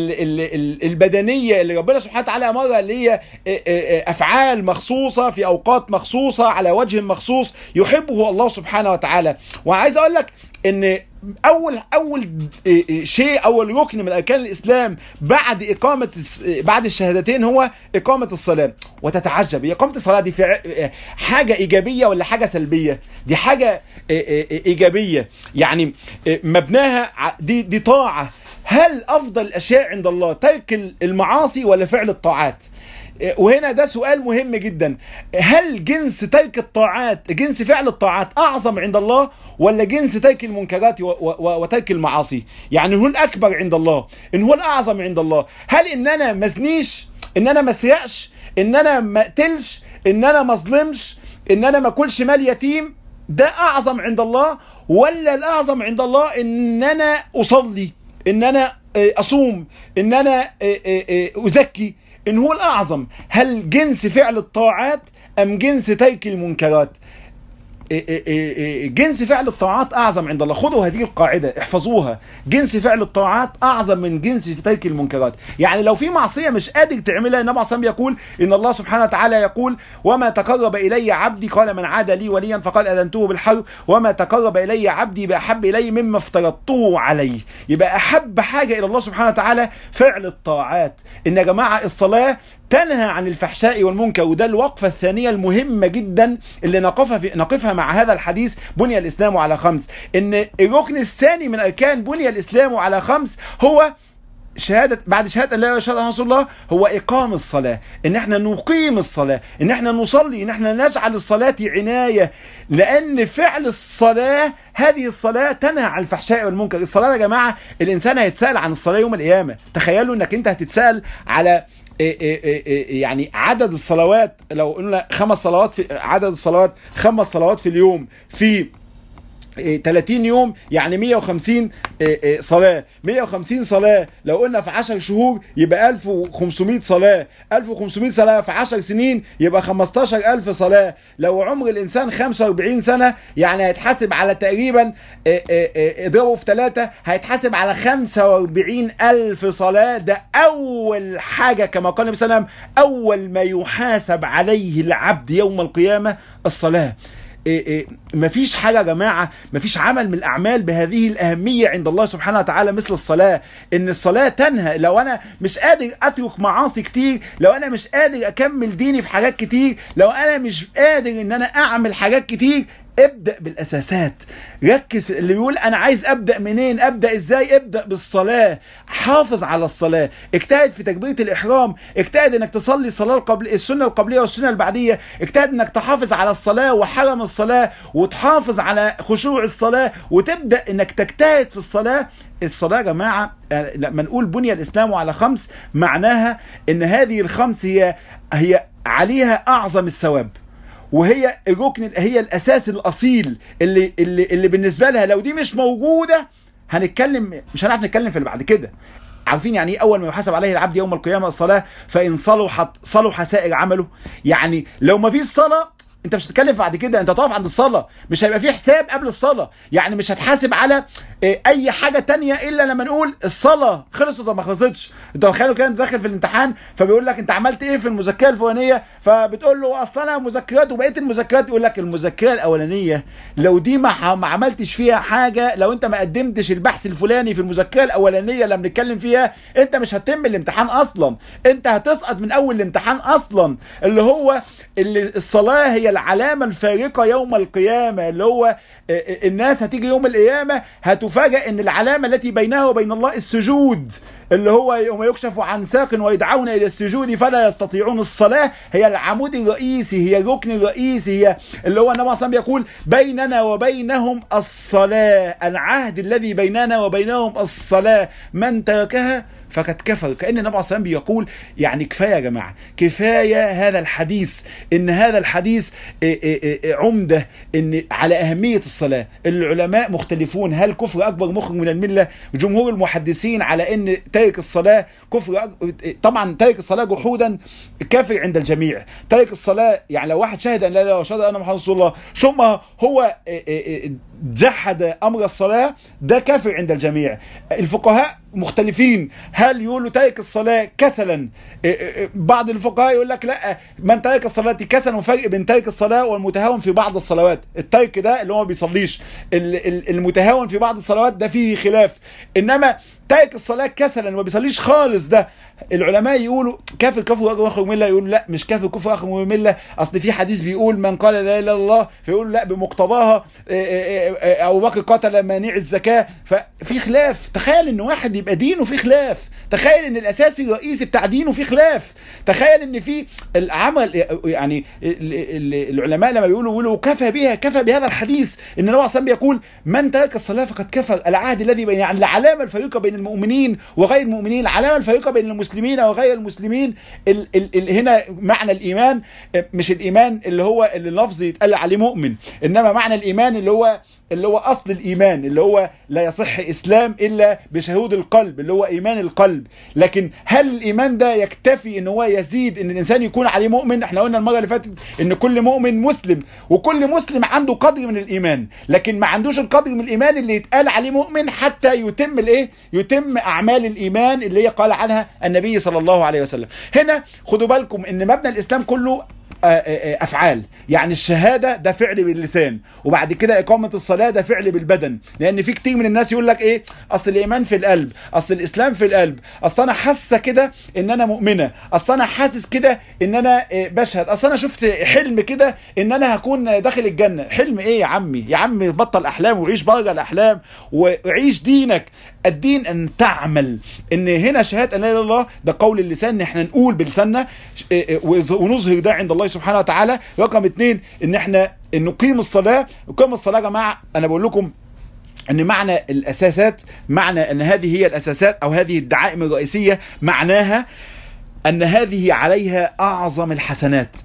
Speaker 2: البدنيه اللي ربنا سبحانه وتعالى امرها اللي هي افعال مخصوصه في اوقات مخصوصه على وجه مخصوص يحبه الله سبحانه وتعالى وعايز اقول لك ان اول اول شيء اول ركن من اركان الاسلام بعد اقامه بعد الشهادتين هو اقامه الصلاه وتتعجب هي اقامه الصلاه دي في حاجه ايجابيه ولا حاجه سلبيه دي حاجه ايجابيه يعني مبناها دي دي طاعه هل افضل الاشياء عند الله ترك المعاصي ولا فعل الطاعات وهنا ده سؤال مهم جدا هل جنس ترك الطاعات جنس فعل الطاعات اعظم عند الله ولا جنس ترك المنكرات وترك المعاصي يعني هو الاكبر عند الله ان هو الاعظم عند الله هل ان انا ما ازنيش ان انا ما اسرقش ان انا ما اقتلش ان انا ما اظلمش ان انا ما اكلش مال يتيم ده اعظم عند الله ولا الاعظم عند الله ان انا اصلي ان انا اصوم ان انا ازكي ان هو الاعظم هل جنس فعل الطاعات ام جنس ترك المنكرات إيه إيه إيه إيه جنس فعل الطاعات اعظم عند الله خذوا هذه القاعده احفظوها جنس فعل الطاعات اعظم من جنس في ترك المنكرات يعني لو في معصيه مش قادر تعملها النبي عليه الصلاه يقول ان الله سبحانه وتعالى يقول وما تقرب الي عبدي قال من عاد لي وليا فقد اذنته بالحرب وما تقرب الي عبدي باحب الي مما افترضته عليه يبقى احب حاجه الى الله سبحانه وتعالى فعل الطاعات ان يا جماعه الصلاه تنهى عن الفحشاء والمنكر وده الوقفة الثانية المهمة جدا اللي نقفها في نقفها مع هذا الحديث بني الإسلام على خمس إن الركن الثاني من أركان بني الإسلام على خمس هو شهادة بعد شهادة لا إله إلا رسول الله هو إقام الصلاة إن إحنا نقيم الصلاة إن إحنا نصلي إن إحنا نجعل الصلاة عناية لأن فعل الصلاة هذه الصلاة تنهى عن الفحشاء والمنكر الصلاة يا جماعة الإنسان هيتسأل عن الصلاة يوم القيامة تخيلوا إنك أنت هتتسأل على إيه إيه إيه يعني عدد الصلوات لو قلنا خمس صلوات في عدد الصلوات خمس صلوات في اليوم في 30 يوم يعني 150 صلاة 150 صلاة لو قلنا في 10 شهور يبقى 1500 صلاة 1500 صلاة في 10 سنين يبقى 15000 صلاة لو عمر الإنسان 45 سنة يعني هيتحاسب على تقريبا اضربه في ثلاثة هيتحاسب على 45000 صلاة ده أول حاجة كما قال النبي صلى الله عليه وسلم أول ما يحاسب عليه العبد يوم القيامة الصلاة إيه إيه مفيش حاجه يا جماعه مفيش عمل من الاعمال بهذه الاهميه عند الله سبحانه وتعالى مثل الصلاه ان الصلاه تنهى لو انا مش قادر اترك معاصي كتير لو انا مش قادر اكمل ديني في حاجات كتير لو انا مش قادر ان انا اعمل حاجات كتير ابدا بالاساسات ركز اللي بيقول انا عايز ابدا منين ابدا ازاي ابدا بالصلاه حافظ على الصلاه اجتهد في تكبيره الاحرام اجتهد انك تصلي الصلاه القبل السنه القبليه والسنه البعديه اجتهد انك تحافظ على الصلاه وحرم الصلاه وتحافظ على خشوع الصلاه وتبدا انك تجتهد في الصلاه الصلاة يا جماعة لما نقول بني الإسلام على خمس معناها إن هذه الخمس هي هي عليها أعظم الثواب وهي الركن هي الاساس الاصيل اللي اللي اللي بالنسبه لها لو دي مش موجوده هنتكلم مش هنعرف نتكلم في اللي بعد كده عارفين يعني ايه اول ما يحاسب عليه العبد يوم القيامه الصلاه فان صلحت صلح سائر عمله يعني لو ما فيش صلاه انت مش هتتكلم بعد كده انت تقف عند الصلاه مش هيبقى في حساب قبل الصلاه يعني مش هتحاسب على اي حاجه تانية الا لما نقول الصلاه خلصت ولا ما خلصتش انت تخيلوا كده انت داخل في الامتحان فبيقول لك انت عملت ايه في المذكره الفلانيه فبتقول له اصل انا مذكرات وبقيه المذكرات يقول لك المذكره الاولانيه لو دي ما, ما عملتش فيها حاجه لو انت ما قدمتش البحث الفلاني في المذكره الاولانيه اللي بنتكلم فيها انت مش هتتم الامتحان اصلا انت هتسقط من اول الامتحان اصلا اللي هو اللي الصلاه هي العلامه الفارقه يوم القيامه اللي هو الناس هتيجي يوم القيامه هتفاجئ ان العلامه التي بينها وبين الله السجود اللي هو يوم يكشف عن ساق ويدعون الى السجود فلا يستطيعون الصلاه هي العمود الرئيسي هي الركن الرئيسي هي اللي هو النبي صلى يقول بيننا وبينهم الصلاه العهد الذي بيننا وبينهم الصلاه من تركها فقد كفر كان النبي عليه الصلاه بيقول يعني كفايه يا جماعه كفايه هذا الحديث ان هذا الحديث عمده ان على اهميه الصلاه العلماء مختلفون هل كفر اكبر مخرج من المله جمهور المحدثين على ان تارك الصلاه كفر أكبر طبعا تارك الصلاه جحودا كافر عند الجميع تارك الصلاه يعني لو واحد شهد ان لا اله الا الله ان محمد رسول الله ثم هو جحد امر الصلاه ده كافر عند الجميع الفقهاء مختلفين هل يقولوا تارك الصلاة كسلا بعض الفقهاء يقول لك لا من ترك الصلاة كسلا وفرق بين تارك الصلاة والمتهاون في بعض الصلوات الترك ده اللي هو ما بيصليش المتهاون في بعض الصلوات ده فيه خلاف انما تارك الصلاة كسلا ما بيصليش خالص ده العلماء يقولوا كافر كفر اخرج اخرج مله يقولوا لا مش كافر كفر اخرج من مله اصل في حديث بيقول من قال لا اله الا الله فيقول لا بمقتضاها ابو بكر قتل مانع الزكاه ففي خلاف تخيل ان واحد يبقى دينه في خلاف تخيل ان الاساسي الرئيسي بتاع دينه في خلاف تخيل ان في العمل يعني العلماء لما بيقولوا يقولوا كفى بها كفى بهذا الحديث ان النبي صلى يقول من ترك الصلاه فقد كفر العهد الذي بين يعني العلامه الفريقه بين المؤمنين وغير المؤمنين العلامه الفريقه بين المسلمين وغير المسلمين ال ال ال هنا معنى الايمان مش الايمان اللي هو اللي لفظ يتقال عليه مؤمن انما معنى الايمان اللي هو اللي هو اصل الايمان اللي هو لا يصح اسلام الا بشهود القلب اللي هو ايمان القلب لكن هل الايمان ده يكتفي ان هو يزيد ان الانسان يكون عليه مؤمن احنا قلنا المره اللي فاتت ان كل مؤمن مسلم وكل مسلم عنده قدر من الايمان لكن ما عندوش القدر من الايمان اللي يتقال عليه مؤمن حتى يتم الايه يتم اعمال الايمان اللي هي قال عنها النبي صلى الله عليه وسلم هنا خدوا بالكم ان مبنى الاسلام كله افعال يعني الشهاده ده فعل باللسان وبعد كده اقامه الصلاه ده فعل بالبدن لان في كتير من الناس يقول لك ايه اصل الايمان في القلب اصل الاسلام في القلب اصل انا حاسه كده ان انا مؤمنه اصل انا حاسس كده ان انا بشهد اصل انا شفت حلم كده ان انا هكون داخل الجنه حلم ايه يا عمي يا عمي بطل احلام وعيش بره الاحلام وعيش دينك الدين ان تعمل ان هنا شهاده ان لا اله الا الله ده قول اللسان ان احنا نقول بلساننا ونظهر ده عند الله سبحانه وتعالى رقم اتنين ان احنا ان نقيم الصلاه نقيم الصلاه يا جماعه انا بقول لكم ان معنى الاساسات معنى ان هذه هي الاساسات او هذه الدعائم الرئيسيه معناها ان هذه عليها اعظم الحسنات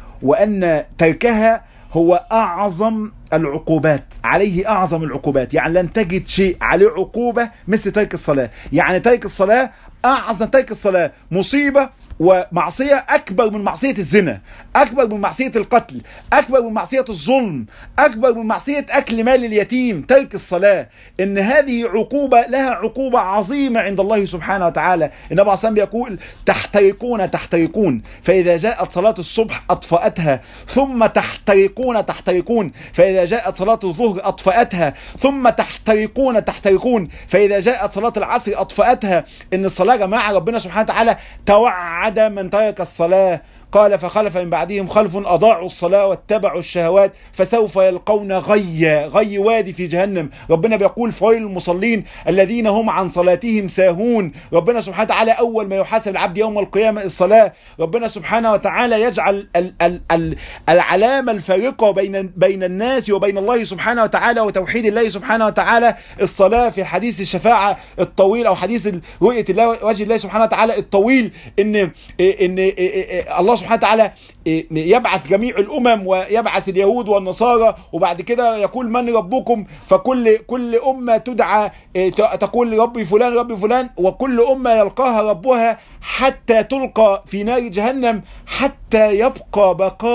Speaker 2: وان تركها هو اعظم العقوبات عليه اعظم العقوبات يعني لن تجد شيء عليه عقوبه مثل ترك الصلاه يعني ترك الصلاه اعظم ترك الصلاه مصيبه ومعصية أكبر من معصية الزنا أكبر من معصية القتل أكبر من معصية الظلم أكبر من معصية أكل مال اليتيم ترك الصلاة إن هذه عقوبة لها عقوبة عظيمة عند الله سبحانه وتعالى النبي عليه يقول تحترقون تحترقون فإذا جاءت صلاة الصبح أطفأتها ثم تحترقون تحترقون فإذا جاءت صلاة الظهر أطفأتها ثم تحترقون تحترقون فإذا جاءت صلاة العصر أطفأتها إن الصلاة يا جماعة ربنا سبحانه وتعالى توعد عدا من ترك الصلاة قال فخلف من بعدهم خلف أضاعوا الصلاة واتبعوا الشهوات فسوف يلقون غي غي وادي في جهنم ربنا بيقول فويل المصلين الذين هم عن صلاتهم ساهون ربنا سبحانه وتعالى أول ما يحاسب العبد يوم القيامة الصلاة ربنا سبحانه وتعالى يجعل ال ال ال العلامة الفارقة بين بين الناس وبين الله سبحانه وتعالى وتوحيد الله سبحانه وتعالى الصلاة في حديث الشفاعة الطويل أو حديث رؤية الله وجه الله سبحانه وتعالى الطويل إن إن الله سبحانه وتعالى يبعث جميع الامم ويبعث اليهود والنصارى وبعد كده يقول من ربكم فكل كل امه تدعى تقول ربي فلان ربي فلان وكل امه يلقاها ربها حتى تلقى في نار جهنم حتى يبقى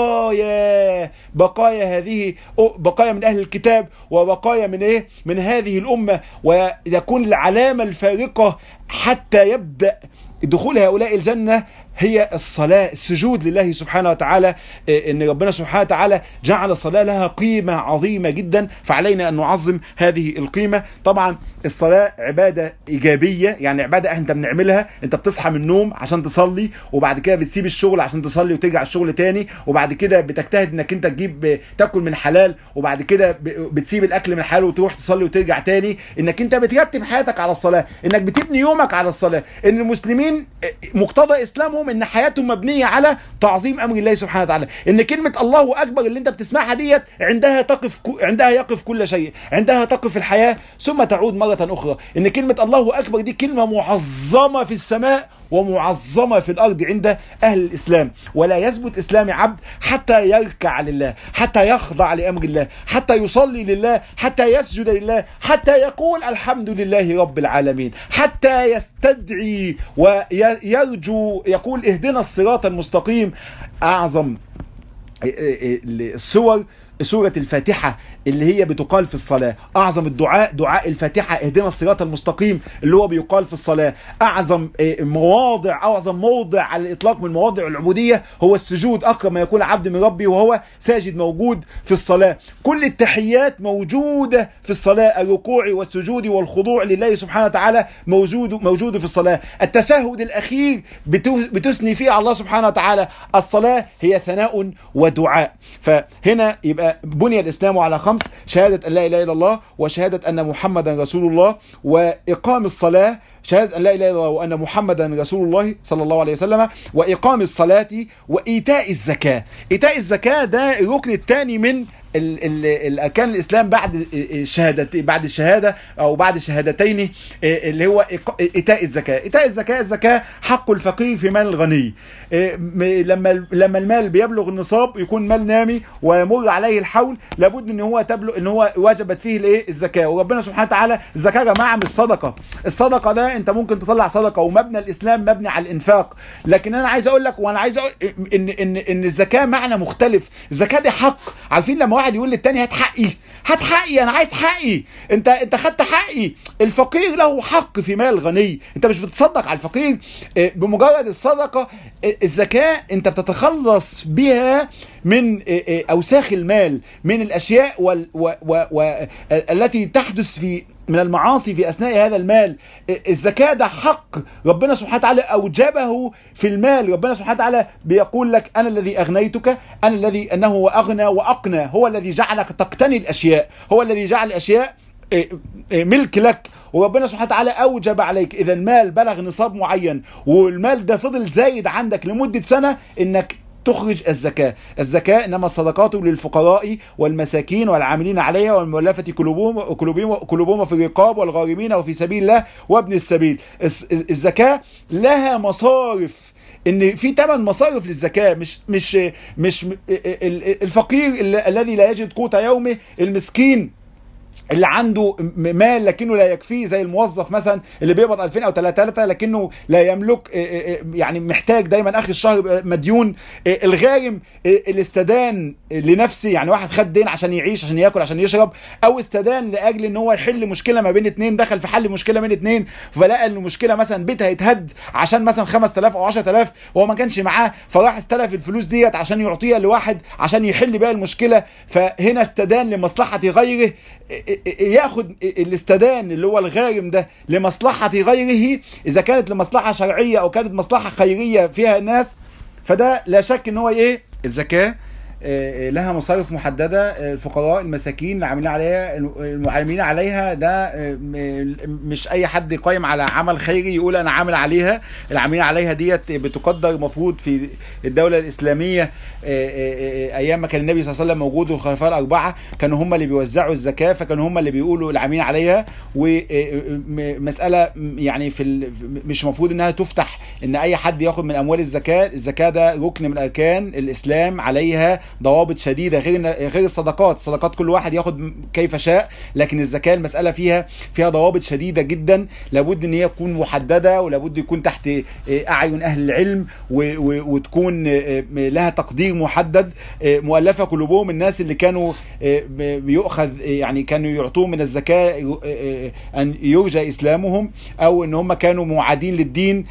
Speaker 2: بقايا بقايا هذه بقايا من اهل الكتاب وبقايا من ايه من هذه الامه ويكون العلامه الفارقه حتى يبدا دخول هؤلاء الجنة هي الصلاة السجود لله سبحانه وتعالى ان ربنا سبحانه وتعالى جعل الصلاة لها قيمة عظيمة جدا فعلينا ان نعظم هذه القيمة طبعا الصلاة عبادة ايجابية يعني عبادة انت بنعملها انت بتصحى من النوم عشان تصلي وبعد كده بتسيب الشغل عشان تصلي وترجع الشغل تاني وبعد كده بتجتهد انك انت تجيب تاكل من حلال وبعد كده بتسيب الاكل من حلال وتروح تصلي وترجع تاني انك انت بترتب حياتك على الصلاة انك بتبني يومك على الصلاة ان المسلمين مقتضى اسلامهم ان حياتهم مبنيه على تعظيم امر الله سبحانه وتعالى ان كلمه الله اكبر اللي انت بتسمعها ديت عندها تقف عندها يقف كل شيء عندها تقف الحياه ثم تعود مره اخرى ان كلمه الله اكبر دي كلمه معظمه في السماء ومعظمه في الارض عند اهل الاسلام ولا يثبت اسلام عبد حتى يركع لله حتى يخضع لامر الله حتى يصلي لله حتى يسجد لله حتى يقول الحمد لله رب العالمين حتى يستدعي ويرجو يقول اهدنا الصراط المستقيم اعظم السور سورة الفاتحة اللي هي بتقال في الصلاة أعظم الدعاء دعاء الفاتحة اهدنا الصراط المستقيم اللي هو بيقال في الصلاة أعظم مواضع أعظم موضع على الإطلاق من مواضع العبودية هو السجود أقرب ما يكون عبد من ربي وهو ساجد موجود في الصلاة كل التحيات موجودة في الصلاة الركوع والسجود والخضوع لله سبحانه وتعالى موجود موجود في الصلاة التشهد الأخير بتثني فيه على الله سبحانه وتعالى الصلاة هي ثناء ودعاء فهنا يبقى بني الإسلام على خمس شهادة أن لا إله إلا الله وشهادة أن محمدا رسول الله وإقام الصلاة شهادة أن لا إله إلا الله وأن محمدا رسول الله صلى الله عليه وسلم وإقام الصلاة وإيتاء الزكاة إيتاء الزكاة ده الركن الثاني من ال- ال- الاركان الاسلام بعد الشهاده بعد الشهاده او بعد شهادتين اللي هو إيق- ايتاء الزكاه ايتاء الزكاه الزكاه حق الفقير في مال الغني إيه، م- لما لما المال بيبلغ النصاب يكون مال نامي ويمر عليه الحول لابد ان هو تبلغ ان هو وجبت فيه الايه الزكاه وربنا سبحانه وتعالى الزكاه يا جماعه مش صدقه الصدقه ده انت ممكن تطلع صدقه ومبنى الاسلام مبني على الانفاق لكن انا عايز اقول لك وانا عايز اقول ان ان ان الزكاه معنى مختلف الزكاه دي حق عارفين لما واحد يقول للتاني هات حقي هات حقي انا عايز حقي انت انت خدت حقي الفقير له حق في مال الغني انت مش بتصدق على الفقير اه، بمجرد الصدقه اه، الزكاه انت بتتخلص بها من اه، اه، اوساخ المال من الاشياء وال و و و التي تحدث في من المعاصي في اثناء هذا المال الزكاه ده حق ربنا سبحانه وتعالى اوجبه في المال ربنا سبحانه وتعالى بيقول لك انا الذي اغنيتك انا الذي انه هو اغنى واقنى هو الذي جعلك تقتني الاشياء هو الذي جعل الاشياء إيه، إيه، ملك لك وربنا سبحانه وتعالى اوجب عليك اذا المال بلغ نصاب معين والمال ده فضل زايد عندك لمده سنه انك تخرج الزكاة الزكاة إنما الصدقات للفقراء والمساكين والعاملين عليها والمؤلفة قلوبهم قلوبهم قلوبهم في الرقاب والغارمين وفي سبيل الله وابن السبيل الز- الزكاة لها مصارف ان في ثمان مصارف للزكاه مش مش مش ال- ال- الفقير ال- الذي لا يجد قوت يومه المسكين اللي عنده م- مال لكنه لا يكفيه زي الموظف مثلا اللي بيقبض 2000 او 3000 لكنه لا يملك آه، آه، آه، يعني محتاج دايما اخر الشهر يبقى مديون آه، الغارم آه، اللي استدان لنفسه يعني واحد خد دين عشان يعيش عشان ياكل عشان يشرب او استدان لاجل ان هو يحل مشكله ما بين اتنين دخل في حل مشكله بين اتنين فلقى ان المشكله مثلا بيت هيتهد عشان مثلا 5000 او 10000 وهو ما كانش معاه فراح استلف الفلوس ديت عشان يعطيها لواحد عشان يحل بيها المشكله فهنا استدان لمصلحه غيره ياخد الاستدان اللي هو الغارم ده لمصلحه غيره اذا كانت لمصلحه شرعيه او كانت مصلحه خيريه فيها الناس فده لا شك ان هو ايه الزكاه آه، لها مصارف محدده آه، الفقراء المساكين العاملين عليها المعاملين عليها ده آه، م- مش اي حد قايم على عمل خيري يقول انا عامل عليها العاملين عليها ديت بتقدر مفروض في الدوله الاسلاميه آه، آه، آه، ايام ما كان النبي صلى الله عليه وسلم موجود والخلفاء الاربعه كانوا هم اللي بيوزعوا الزكاه فكانوا هم اللي بيقولوا العاملين عليها ومساله يعني في ال- مش المفروض انها تفتح ان اي حد ياخد من اموال الزكاه الزكاه ده ركن من اركان الاسلام عليها ضوابط شديده غير غير الصدقات الصدقات كل واحد ياخد كيف شاء لكن الزكاه المساله فيها فيها ضوابط شديده جدا لابد ان هي تكون محدده ولابد يكون تحت اعين اهل العلم و- و- وتكون لها تقدير محدد مؤلفه قلوبهم الناس اللي كانوا بيؤخذ يعني كانوا يعطوهم من الزكاه ان يرجى اسلامهم او ان هم كانوا معادين للدين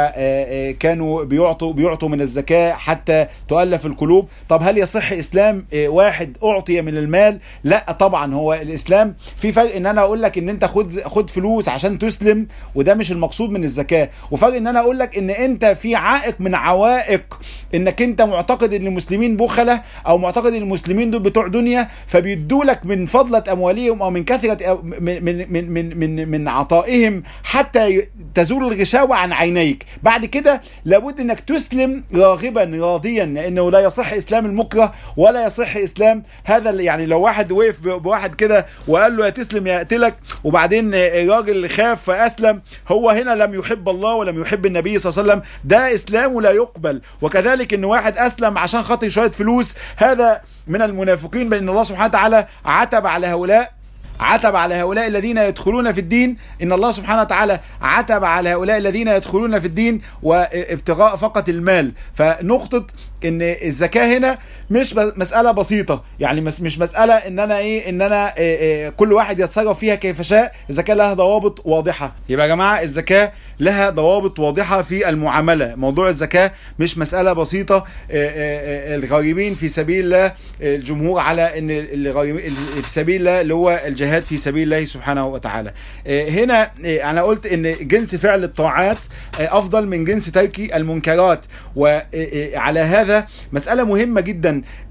Speaker 2: فكانوا بيعطوا بيعطوا من الزكاه حتى تؤلف القلوب طب هل يصح اسلام واحد اعطي من المال لا طبعا هو الاسلام في فرق ان انا اقول لك ان انت خد خد فلوس عشان تسلم وده مش المقصود من الزكاه وفرق ان انا اقول لك ان انت في عائق من عوائق انك انت معتقد ان المسلمين بخله او معتقد ان المسلمين دول بتوع دنيا فبيدوا لك من فضله اموالهم او من كثره أو من من من من من, من عطائهم حتى ي- تزول الغشاوه عن عينيك بعد كده لابد انك تسلم راغبا راضيا لانه لا يصح اسلام المكره ولا يصح اسلام هذا اللي- يعني لو واحد وقف ب- بواحد كده وقال له يا تسلم يا اقتلك وبعدين الراجل خاف فاسلم هو هنا لم يحب الله ولم يحب النبي صلى الله عليه وسلم ده اسلامه لا يقبل وكذلك ان واحد اسلم عشان خاطر شويه فلوس هذا من المنافقين بل ان الله سبحانه وتعالى عتب على هؤلاء عتب على هؤلاء الذين يدخلون في الدين ان الله سبحانه وتعالى عتب على هؤلاء الذين يدخلون في الدين وابتغاء فقط المال فنقطة ان الزكاة هنا مش ب- مسألة بسيطة يعني مس- مش مسألة ان انا ايه ان انا إيه إيه كل واحد يتصرف فيها كيف شاء الزكاة لها ضوابط واضحة يبقى يا جماعة الزكاة لها ضوابط واضحة في المعاملة موضوع الزكاة مش مسألة بسيطة إيه إيه إيه الغارمين في سبيل الله الجمهور على ان الغارمين في سبيل الله اللي هو الجهاد في سبيل الله سبحانه وتعالى إيه هنا إيه انا قلت ان جنس فعل الطاعات إيه افضل من جنس ترك المنكرات وعلى هذا مسألة مهمة جدا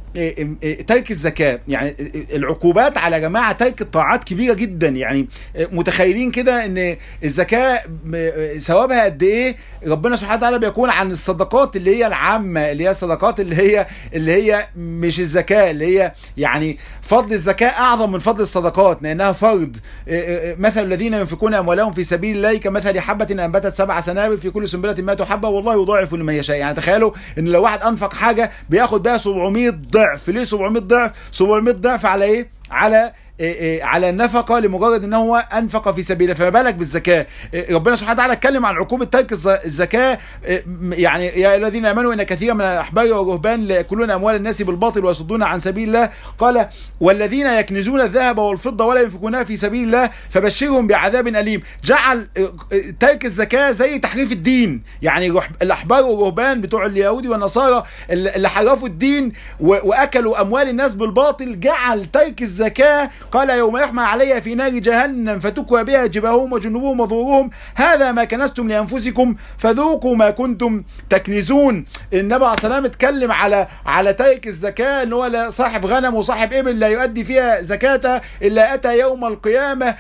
Speaker 2: إيه، إيه، ترك الزكاه يعني العقوبات على جماعه ترك الطاعات كبيره جدا يعني متخيلين كده ان الزكاه م- ثوابها قد ايه ربنا سبحانه وتعالى بيكون عن الصدقات اللي هي العامه اللي هي الصدقات اللي هي اللي هي مش الزكاه اللي هي يعني فضل الزكاه اعظم من فضل الصدقات لانها فرض إيه، إيه، مثل الذين ينفقون اموالهم في سبيل الله كمثل حبه انبتت سبع سنابل في كل سنبله 100 حبه والله يضاعف لمن يشاء يعني تخيلوا ان لو واحد انفق حاجه بياخد بيها 700 ضعف ليه 700 ضعف 700 ضعف على ايه على إيه إيه على النفقه لمجرد ان هو انفق في سبيله فما بالك بالزكاه إيه ربنا سبحانه وتعالى اتكلم عن عقوبه ترك الز- الزكاه إيه م- يعني يا أيها الذين امنوا ان كثيرا من الاحبار والرهبان ليأكلون اموال الناس بالباطل ويصدون عن سبيل الله قال والذين يكنزون الذهب والفضه ولا ينفقونها في سبيل الله فبشرهم بعذاب اليم جعل إيه، إيه، ترك الزكاه زي تحريف الدين يعني الرح- الاحبار والرهبان بتوع اليهود والنصارى اللي اللي حرفوا الدين و- واكلوا اموال الناس بالباطل جعل ترك الزكاه قال يوم يحمى عليها في نار جهنم فتكوى بها جباههم وجنوبهم وظهورهم هذا ما كنستم لانفسكم فذوقوا ما كنتم تكنزون النبي عليه الصلاه والسلام اتكلم على على ترك الزكاه ان هو لا صاحب غنم وصاحب ابل لا يؤدي فيها زكاته الا اتى يوم القيامه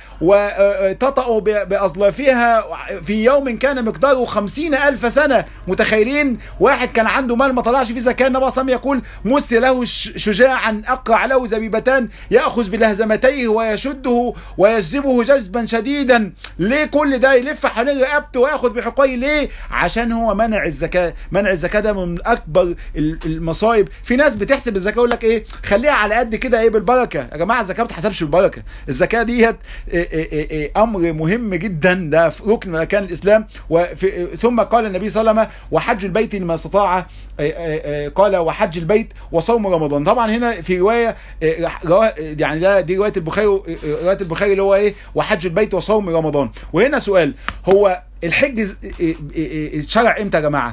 Speaker 2: وتطأ ب- باظلافها في يوم كان مقداره خمسين ألف سنة متخيلين واحد كان عنده مال ما طلعش فيه زكاة النبي صلى الله عليه وسلم يقول مسل له ش- شجاعا أقرع له زبيبتان يأخذ بلهزمتيه ويشده ويجذبه جذبا شديدا ليه كل ده يلف حوالين رقبته وياخذ بحقوقه ليه عشان هو منع الزكاة منع الزكاة ده من أكبر ال- المصايب في ناس بتحسب الزكاة يقول لك إيه خليها على قد كده إيه بالبركة يا جماعة الزكاة ما بتحسبش بالبركة الزكاة ديت إيه إيه إيه إيه امر مهم جدا ده في ركن من اركان الاسلام وفي ثم قال النبي صلى الله عليه وسلم وحج البيت لما استطاع إيه إيه إيه قال وحج البيت وصوم رمضان طبعا هنا في روايه إيه روا- يعني ده دي روايه البخاري إيه روايه البخاري اللي هو ايه وحج البيت وصوم رمضان وهنا سؤال هو الحج ز- إيه- إيه- إيه- اتشرع امتى يا جماعه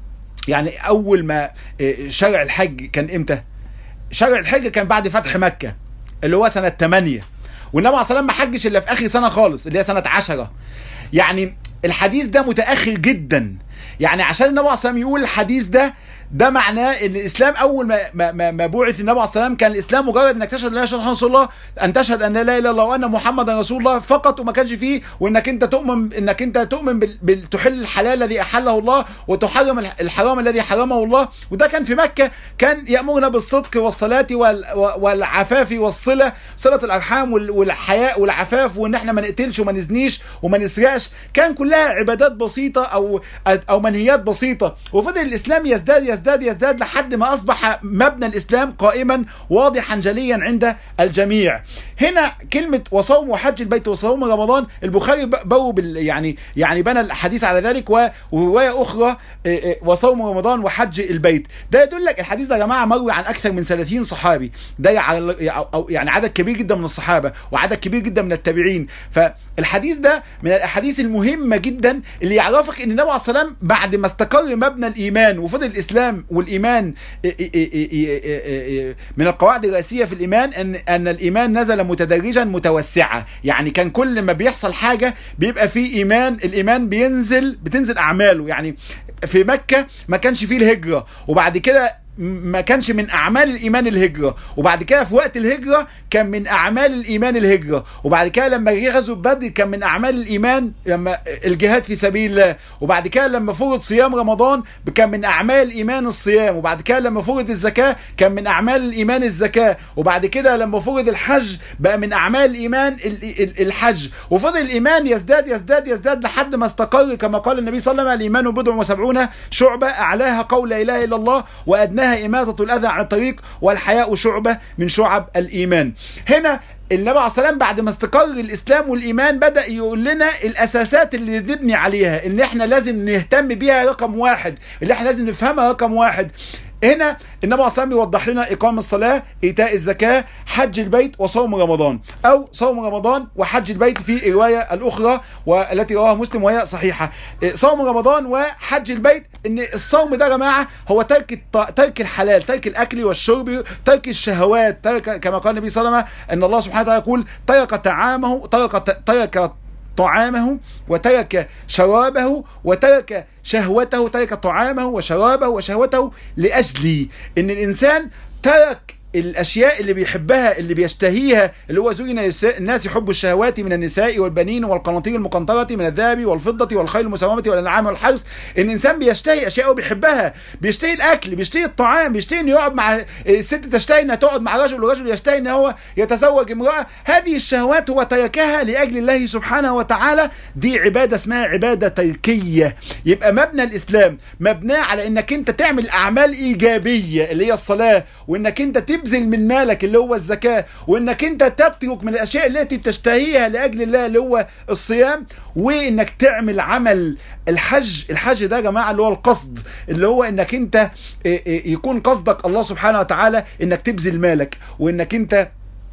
Speaker 2: يعني اول ما إيه، شرع الحج كان امتى شرع الحج كان بعد فتح مكة اللي هو سنة 8 والنبي عليه الصلاة والسلام ما حجش إلا في آخر سنة خالص اللي هي سنة 10 يعني الحديث ده متأخر جدا يعني عشان النبي عليه الصلاة والسلام يقول الحديث ده ده معناه ان الاسلام اول ما ما, ما, ما بعث النبي عليه الصلاه والسلام كان الاسلام مجرد انك تشهد ان لا اله الا الله رسول الله ان تشهد ان لا اله الا الله وان محمدا رسول الله فقط وما كانش فيه وانك انت تؤمن انك انت تؤمن بال- بال- تحل الحلال الذي احله الله وتحرم الح- الحرام الذي حرمه الله وده كان في مكه كان يامرنا بالصدق والصلاه وال- والعفاف والصله صله الارحام وال- والحياء والعفاف وان احنا ما نقتلش وما نزنيش وما نسرقش كان كلها عبادات بسيطه او او منهيات بسيطه وفضل الاسلام يزداد يزداد يزداد لحد ما اصبح مبنى الاسلام قائما واضحا جليا عند الجميع هنا كلمه وصوم وحج البيت وصوم رمضان البخاري ب- بوب ال- يعني يعني بنى الحديث على ذلك و- وروايه اخرى إيه، إيه، وصوم رمضان وحج البيت ده يدل لك الحديث ده يا جماعه مروي عن اكثر من 30 صحابي ده على أو- أو يعني عدد كبير جدا من الصحابه وعدد كبير جدا من التابعين فالحديث ده من الاحاديث المهمه جدا اللي يعرفك ان النبي عليه الصلاه والسلام بعد ما استقر مبنى الايمان وفضل الاسلام والايمان إيه إيه إيه إيه إيه إيه إيه من القواعد الرئيسيه في الايمان ان ان الايمان نزل متدرجا متوسعه يعني كان كل ما بيحصل حاجه بيبقى فيه ايمان الايمان بينزل بتنزل اعماله يعني في مكه ما كانش فيه الهجره وبعد كده ما كانش من اعمال الايمان الهجره وبعد كده في وقت الهجره كان من اعمال الايمان الهجره وبعد كده لما جه غزوه بدر كان من اعمال الايمان لما الجهاد في سبيل الله وبعد كده لما فرض صيام رمضان كان من اعمال الايمان الصيام وبعد كده لما فرض الزكاه كان من اعمال الايمان الزكاه وبعد كده لما فرض الحج بقى من اعمال الايمان ال- ال- الحج وفضل الايمان يزداد يزداد يزداد لحد ما استقر كما قال النبي صلى الله عليه وسلم الايمان بضع وسبعون شعبه اعلاها قول لا اله الا الله وادناها اماطه الاذى عن الطريق والحياء شعبه من شعب الايمان هنا النبي عليه الصلاه والسلام بعد ما استقر الاسلام والايمان بدا يقول لنا الاساسات اللي نبني عليها اللي احنا لازم نهتم بيها رقم واحد اللي احنا لازم نفهمها رقم واحد هنا النبي عليه الصلاه والسلام بيوضح لنا اقام الصلاه ايتاء الزكاه حج البيت وصوم رمضان او صوم رمضان وحج البيت في الروايه الاخرى والتي رواها مسلم وهي صحيحه إيه، صوم رمضان وحج البيت ان الصوم ده يا جماعه هو ترك الط- ترك الحلال ترك الاكل والشرب ترك الشهوات ترك كما قال النبي صلى الله عليه وسلم ان الله سبحانه وتعالى يقول ترك طعامه ترك ترك طعامه وترك شرابه وترك شهوته ترك طعامه وشرابه وشهوته لاجلي ان الانسان ترك الاشياء اللي بيحبها اللي بيشتهيها اللي هو زين الناس حب الشهوات من النساء والبنين والقناطير المقنطره من الذهب والفضه والخيل المسومه والانعام والحرث الانسان بيشتهي اشياء وبيحبها بيشتهي الاكل بيشتهي الطعام بيشتهي انه يقعد مع الست تشتهي انها تقعد مع رجل والرجل يشتهي ان هو يتزوج امراه هذه الشهوات هو تركها لاجل الله سبحانه وتعالى دي عباده اسمها عباده تركيه يبقى مبنى الاسلام مبناه على انك انت تعمل اعمال ايجابيه اللي هي الصلاه وانك انت تبذل من مالك اللي هو الزكاه وانك انت تترك من الاشياء التي تشتهيها لاجل الله اللي هو الصيام وانك تعمل عمل الحج الحج ده يا جماعه اللي هو القصد اللي هو انك انت يكون قصدك الله سبحانه وتعالى انك تبذل مالك وانك انت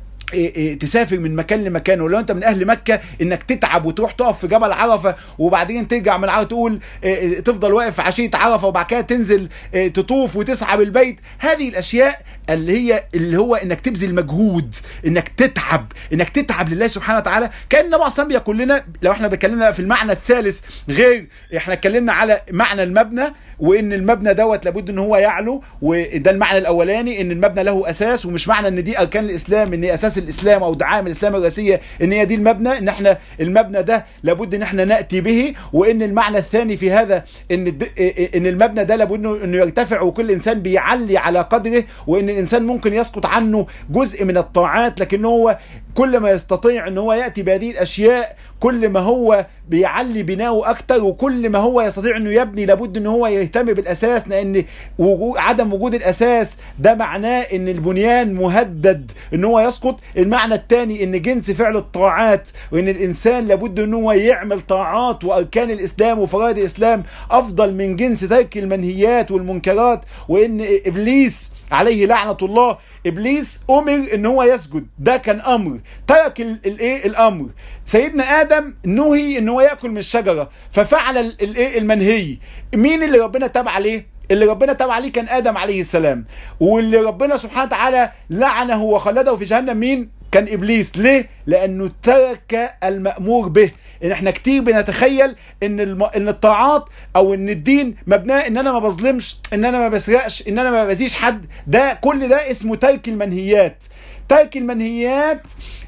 Speaker 2: تسافر من مكان لمكان ولو انت من اهل مكه انك تتعب وتروح تقف في جبل عرفه وبعدين ترجع من عرفه تقول تفضل واقف في عشيه عرفه وبعد كده تنزل تطوف وتسعى بالبيت هذه الاشياء اللي هي اللي هو انك تبذل مجهود انك تتعب انك تتعب لله سبحانه وتعالى كان النبي اصلا بيقول لنا لو احنا بنتكلمنا في المعنى الثالث غير احنا اتكلمنا على معنى المبنى وان المبنى دوت لابد ان هو يعلو وده المعنى الاولاني ان المبنى له اساس ومش معنى ان دي اركان الاسلام ان اساس الاسلام او دعائم الاسلام الرئيسيه ان هي دي المبنى ان احنا المبنى ده لابد ان احنا ناتي به وان المعنى الثاني في هذا ان ان المبنى ده لابد انه يرتفع وكل انسان بيعلي على قدره وان الانسان ممكن يسقط عنه جزء من الطاعات لكن هو كل ما يستطيع ان هو ياتي بهذه الاشياء كل ما هو بيعلي بناؤه اكتر وكل ما هو يستطيع انه يبني لابد ان هو يهتم بالاساس لان وجود عدم وجود الاساس ده معناه ان البنيان مهدد ان هو يسقط المعنى الثاني ان جنس فعل الطاعات وان الانسان لابد ان هو يعمل طاعات واركان الاسلام وفرائض الاسلام افضل من جنس ترك المنهيات والمنكرات وان ابليس عليه لعنه الله ابليس امر ان هو يسجد ده كان امر ترك الايه الامر سيدنا ادم نهي ان هو ياكل من الشجره ففعل الايه المنهي مين اللي ربنا تاب عليه اللي ربنا تاب عليه كان ادم عليه السلام واللي ربنا سبحانه وتعالى لعنه وخلده في جهنم مين كان ابليس ليه لانه ترك المامور به ان احنا كتير بنتخيل ان الم... ان الطاعات او ان الدين مبناه ان انا ما بظلمش ان انا ما بسرقش ان انا ما بزيش حد ده كل ده اسمه ترك المنهيات ترك المنهيات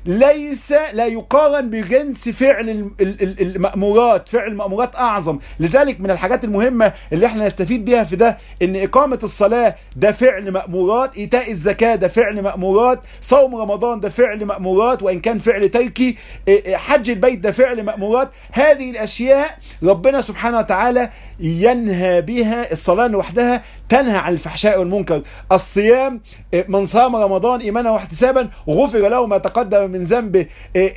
Speaker 2: ليس لا يقارن بجنس فعل المأمورات فعل المأمورات أعظم لذلك من الحاجات المهمة اللي احنا نستفيد بيها في ده ان إقامة الصلاة ده فعل مأمورات إيتاء الزكاة ده فعل مأمورات صوم رمضان ده فعل مأمورات وإن كان فعل تركي حج البيت ده فعل مأمورات هذه الأشياء ربنا سبحانه وتعالى ينهى بها الصلاة لوحدها تنهى عن الفحشاء والمنكر الصيام من صام رمضان إيمانا واحتسابا غفر له ما تقدم من ذنبه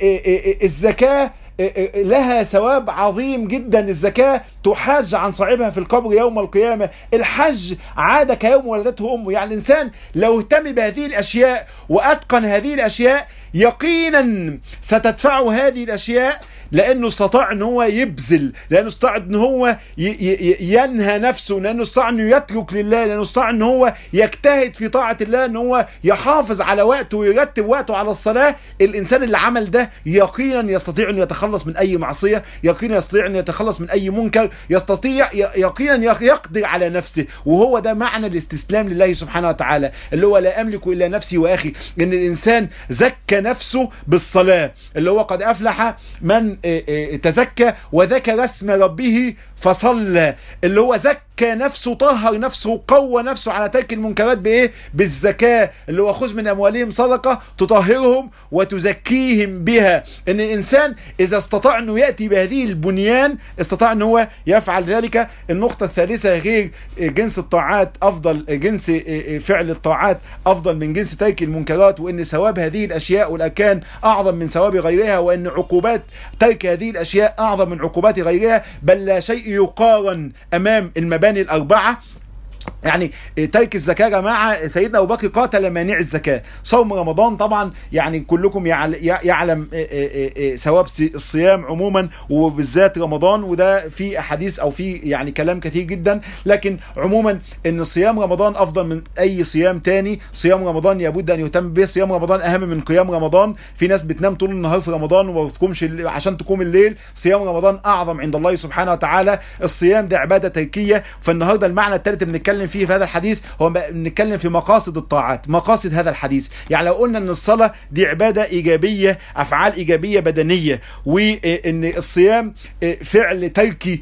Speaker 2: الزكاة لها ثواب عظيم جدا الزكاة تحاج عن صاحبها في القبر يوم القيامة الحج عاد كيوم ولدته أمه يعني الإنسان لو اهتم بهذه الأشياء وأتقن هذه الأشياء يقينا ستدفعه هذه الأشياء لانه استطاع ان هو يبذل لانه استطاع ان هو ينهى نفسه لانه استطاع انه يترك لله لانه استطاع ان هو يجتهد في طاعه الله ان هو يحافظ على وقته ويرتب وقته على الصلاه الانسان اللي عمل ده يقينا يستطيع انه يتخلص من اي معصيه يقينا يستطيع انه يتخلص من اي منكر يستطيع يقينا يقدر على نفسه وهو ده معنى الاستسلام لله سبحانه وتعالى اللي هو لا املك الا نفسي واخي ان الانسان زكى نفسه بالصلاه اللي هو قد افلح من تزكى وذكر اسم ربه فصلى اللي هو زكى نفسه طهر نفسه قوى نفسه على ترك المنكرات بايه بالزكاه اللي هو خذ من اموالهم صدقه تطهرهم وتزكيهم بها ان الانسان اذا استطاع انه ياتي بهذه البنيان استطاع ان هو يفعل ذلك النقطه الثالثه غير جنس الطاعات افضل جنس فعل الطاعات افضل من جنس ترك المنكرات وان ثواب هذه الاشياء والاركان اعظم من ثواب غيرها وان عقوبات ترك هذه الاشياء اعظم من عقوبات غيرها بل لا شيء يقارن امام المباني الاربعه يعني ترك الزكاه يا جماعه سيدنا ابو بكر قاتل مانع الزكاه صوم رمضان طبعا يعني كلكم يعلم ثواب الصيام عموما وبالذات رمضان وده في احاديث او في يعني كلام كثير جدا لكن عموما ان صيام رمضان افضل من اي صيام تاني صيام رمضان لابد ان يهتم به صيام رمضان اهم من قيام رمضان في ناس بتنام طول النهار في رمضان وما بتقومش عشان تقوم الليل صيام رمضان اعظم عند الله سبحانه وتعالى الصيام ده عباده تركيه فالنهارده المعنى الثالث بنتكلم بنتكلم فيه في هذا الحديث هو بنتكلم في مقاصد الطاعات مقاصد هذا الحديث يعني لو قلنا ان الصلاه دي عباده ايجابيه افعال ايجابيه بدنيه وان الصيام فعل تركي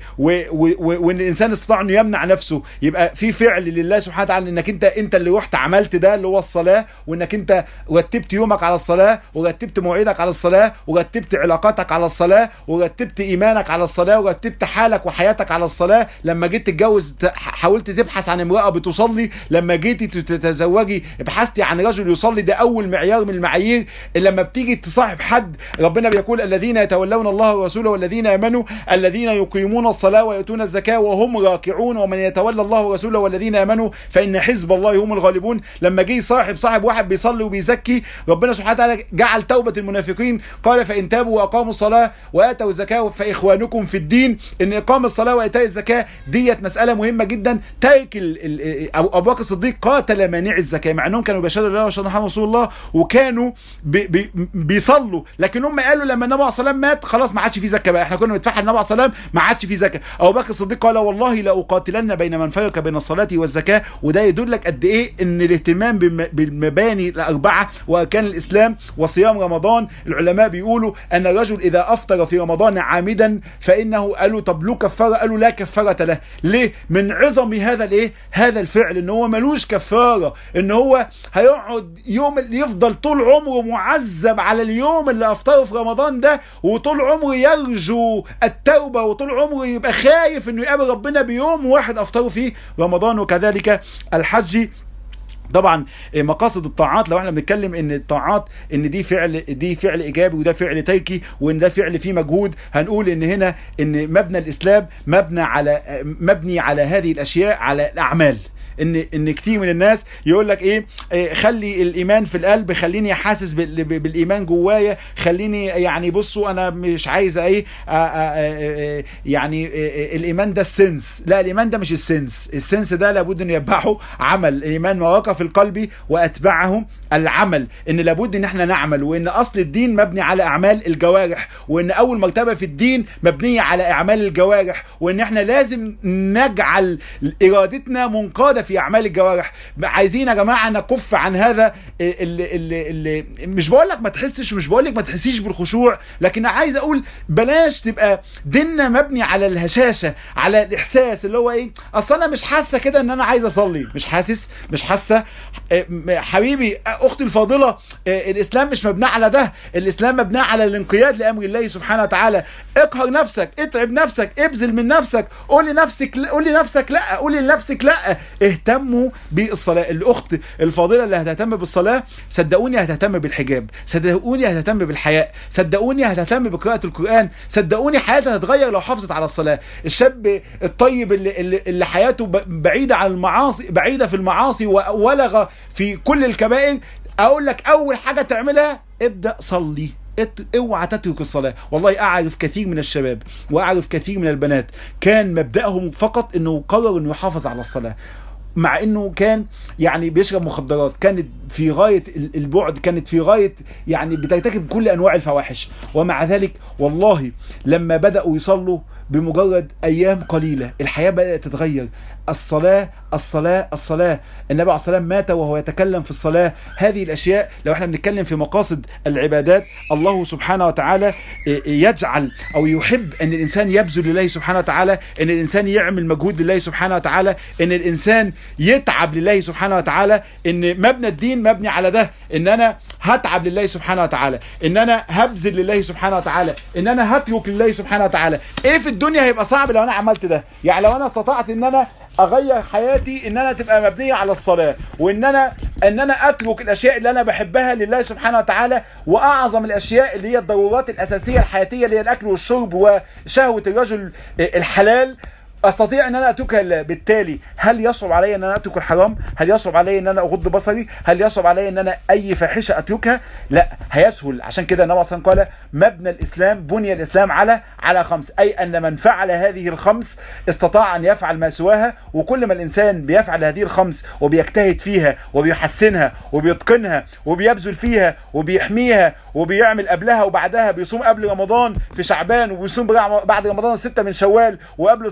Speaker 2: وان الانسان استطاع انه يمنع نفسه يبقى في فعل لله سبحانه وتعالى انك انت انت اللي رحت عملت ده اللي هو الصلاه وانك انت رتبت يومك على الصلاه ورتبت مواعيدك على الصلاه ورتبت علاقاتك على الصلاه ورتبت ايمانك على الصلاه ورتبت حالك وحياتك على الصلاه لما جيت تتجوز حاولت تبحث عن امراه بتصلي لما جيتي تتزوجي ابحثتي عن رجل يصلي ده اول معيار من المعايير لما بتيجي تصاحب حد ربنا بيقول الذين يتولون الله ورسوله والذين امنوا الذين يقيمون الصلاه ويؤتون الزكاه وهم راكعون ومن يتولى الله ورسوله والذين امنوا فان حزب الله هم الغالبون لما جه صاحب صاحب واحد بيصلي وبيزكي ربنا سبحانه وتعالى جعل توبه المنافقين قال فان تابوا واقاموا الصلاه واتوا الزكاه فاخوانكم في الدين ان اقام الصلاه وايتاء الزكاه ديت مساله مهمه جدا تارك ابو بكر الصديق قاتل مانع الزكاه مع انهم كانوا بيشهدوا لا واشهد محمد رسول الله وكانوا بي بي بيصلوا لكن هم قالوا لما النبي عليه الصلاه مات خلاص ما عادش في زكاه بقى احنا كنا بنتفحل النبي عليه الصلاه ما عادش في زكاه ابو بكر الصديق قال والله لاقاتلن بين من فرق بين الصلاه والزكاه وده يدلك قد ايه ان الاهتمام بالمباني الاربعه واركان الاسلام وصيام رمضان العلماء بيقولوا ان الرجل اذا افطر في رمضان عامدا فانه قالوا طب له كفاره قالوا لا كفاره له ليه من عظم هذا الايه هذا الفعل ان هو ملوش كفاره ان هو هيقعد يوم يفضل طول عمره معذب على اليوم اللي افطره في رمضان ده وطول عمره يرجو التوبه وطول عمره يبقى خايف انه يقابل ربنا بيوم واحد افطره فيه رمضان وكذلك الحج طبعا مقاصد الطاعات لو احنا بنتكلم ان الطاعات ان دي فعل دي فعل ايجابي وده فعل تركي وان ده فعل فيه مجهود هنقول ان هنا ان مبنى الاسلام مبنى على مبني على هذه الاشياء على الاعمال ان ان كتير من الناس يقول لك ايه, إيه خلي الايمان في القلب خليني حاسس بالايمان جوايا خليني يعني بصوا انا مش عايز ايه آآ آآ يعني الايمان ده السنس لا الايمان ده مش السنس السنس ده لابد ان يتبعه عمل الايمان ما وقع في القلب واتبعه العمل ان لابد ان احنا نعمل وان اصل الدين مبني على اعمال الجوارح وان اول مرتبه في الدين مبنيه على اعمال الجوارح وان احنا لازم نجعل ارادتنا منقاده في اعمال الجوارح عايزين يا جماعه نكف عن هذا اللي, اللي, اللي مش بقول لك ما تحسش مش بقول لك ما تحسيش بالخشوع لكن عايز اقول بلاش تبقى ديننا مبني على الهشاشه على الاحساس اللي هو ايه اصل انا مش حاسه كده ان انا عايز اصلي مش حاسس مش حاسه حبيبي اختي الفاضله الاسلام مش مبني على ده الاسلام مبني على الانقياد لامر الله سبحانه وتعالى اقهر نفسك اتعب نفسك ابذل من نفسك قول لنفسك قول لنفسك لا قول لنفسك لا اهتموا بالصلاه الاخت الفاضله اللي هتهتم بالصلاه صدقوني هتهتم بالحجاب صدقوني هتهتم بالحياء صدقوني هتهتم بقراءه القران صدقوني حياتها هتتغير لو حافظت على الصلاه الشاب الطيب اللي, اللي, اللي حياته بعيده عن المعاصي بعيده في المعاصي وولغ في كل الكبائر اقول لك اول حاجه تعملها ابدا صلي اوعى تترك الصلاه والله اعرف كثير من الشباب واعرف كثير من البنات كان مبداهم فقط انه قرر انه يحافظ على الصلاه مع انه كان يعني بيشرب مخدرات كانت في غايه البعد كانت في غايه يعني بترتكب كل انواع الفواحش ومع ذلك والله لما بداوا يصلوا بمجرد ايام قليله الحياه بدات تتغير الصلاه الصلاه الصلاه النبي عليه الصلاه مات وهو يتكلم في الصلاه هذه الاشياء لو احنا بنتكلم في مقاصد العبادات الله سبحانه وتعالى يجعل او يحب ان الانسان يبذل لله سبحانه وتعالى ان الانسان يعمل مجهود لله سبحانه وتعالى ان الانسان يتعب لله سبحانه وتعالى ان مبنى الدين مبني على ده ان انا هتعب لله سبحانه وتعالى ان انا هبذل لله سبحانه وتعالى ان انا هترك لله سبحانه وتعالى ايه في الدنيا هيبقى صعب لو انا عملت ده يعني لو انا استطعت ان انا اغير حياتي ان انا تبقى مبنيه على الصلاه وان انا ان انا اترك الاشياء اللي انا بحبها لله سبحانه وتعالى واعظم الاشياء اللي هي الضرورات الاساسيه الحياتيه اللي هي الاكل والشرب وشهوه الرجل الحلال استطيع ان انا اتركها لله بالتالي هل يصعب علي ان انا اترك الحرام هل يصعب علي ان انا اغض بصري هل يصعب علي ان انا اي فاحشه اتركها لا هيسهل عشان كده النبي صلى الله عليه وسلم قال مبنى الاسلام بني الاسلام على على خمس اي ان من فعل هذه الخمس استطاع ان يفعل ما سواها وكل ما الانسان بيفعل هذه الخمس وبيجتهد فيها وبيحسنها وبيتقنها وبيبذل فيها وبيحميها وبيعمل قبلها وبعدها بيصوم قبل رمضان في شعبان وبيصوم بعد رمضان الستة من شوال وقبل الصلاه بيصلي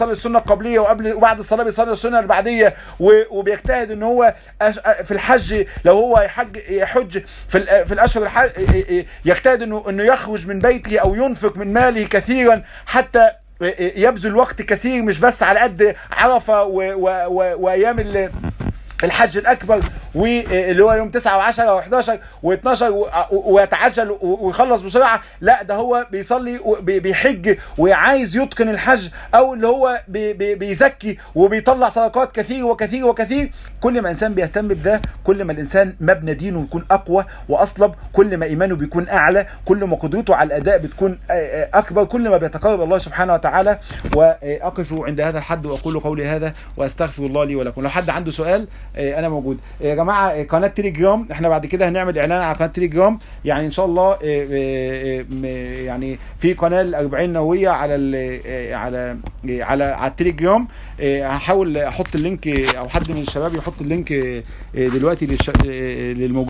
Speaker 2: بيصلي السنه القبليه وقبل وبعد الصلاه بيصلي السنه البعديه و- وبيجتهد ان هو أش- في الحج لو هو يحج يحج في ال- في الاشهر الحج يجتهد انه انه يخرج من بيته او ينفق من ماله كثيرا حتى يبذل وقت كثير مش بس على قد عرفه و- و- و- وايام ال- الحج الاكبر واللي هو يوم 9 و10 و11 و12 ويتعجل و- ويخلص بسرعه لا ده هو بيصلي وبي- بيحج وعايز يتقن الحج او اللي هو بي- بي- بيزكي وبيطلع صدقات كثير وكثير وكثير كل ما انسان بيهتم بده كل ما الانسان مبنى دينه يكون اقوى واصلب كل ما ايمانه بيكون اعلى كل ما قدرته على الاداء بتكون آه، آه، اكبر كل ما بيتقرب الله سبحانه وتعالى واقف عند هذا الحد واقول قولي هذا واستغفر الله لي ولكم لو حد عنده سؤال آه، انا موجود آه، يا جماعه آه، قناه تليجرام احنا بعد كده هنعمل اعلان على قناه تليجرام يعني ان شاء الله آه، آه، آه، م- يعني في قناه ال 40 نوويه على ال- آه، على آه، على على التليجرام آه، هحاول احط اللينك آه، او حد من الشباب يحط اللينك آه، آه، دلوقتي للش- آه، للموجود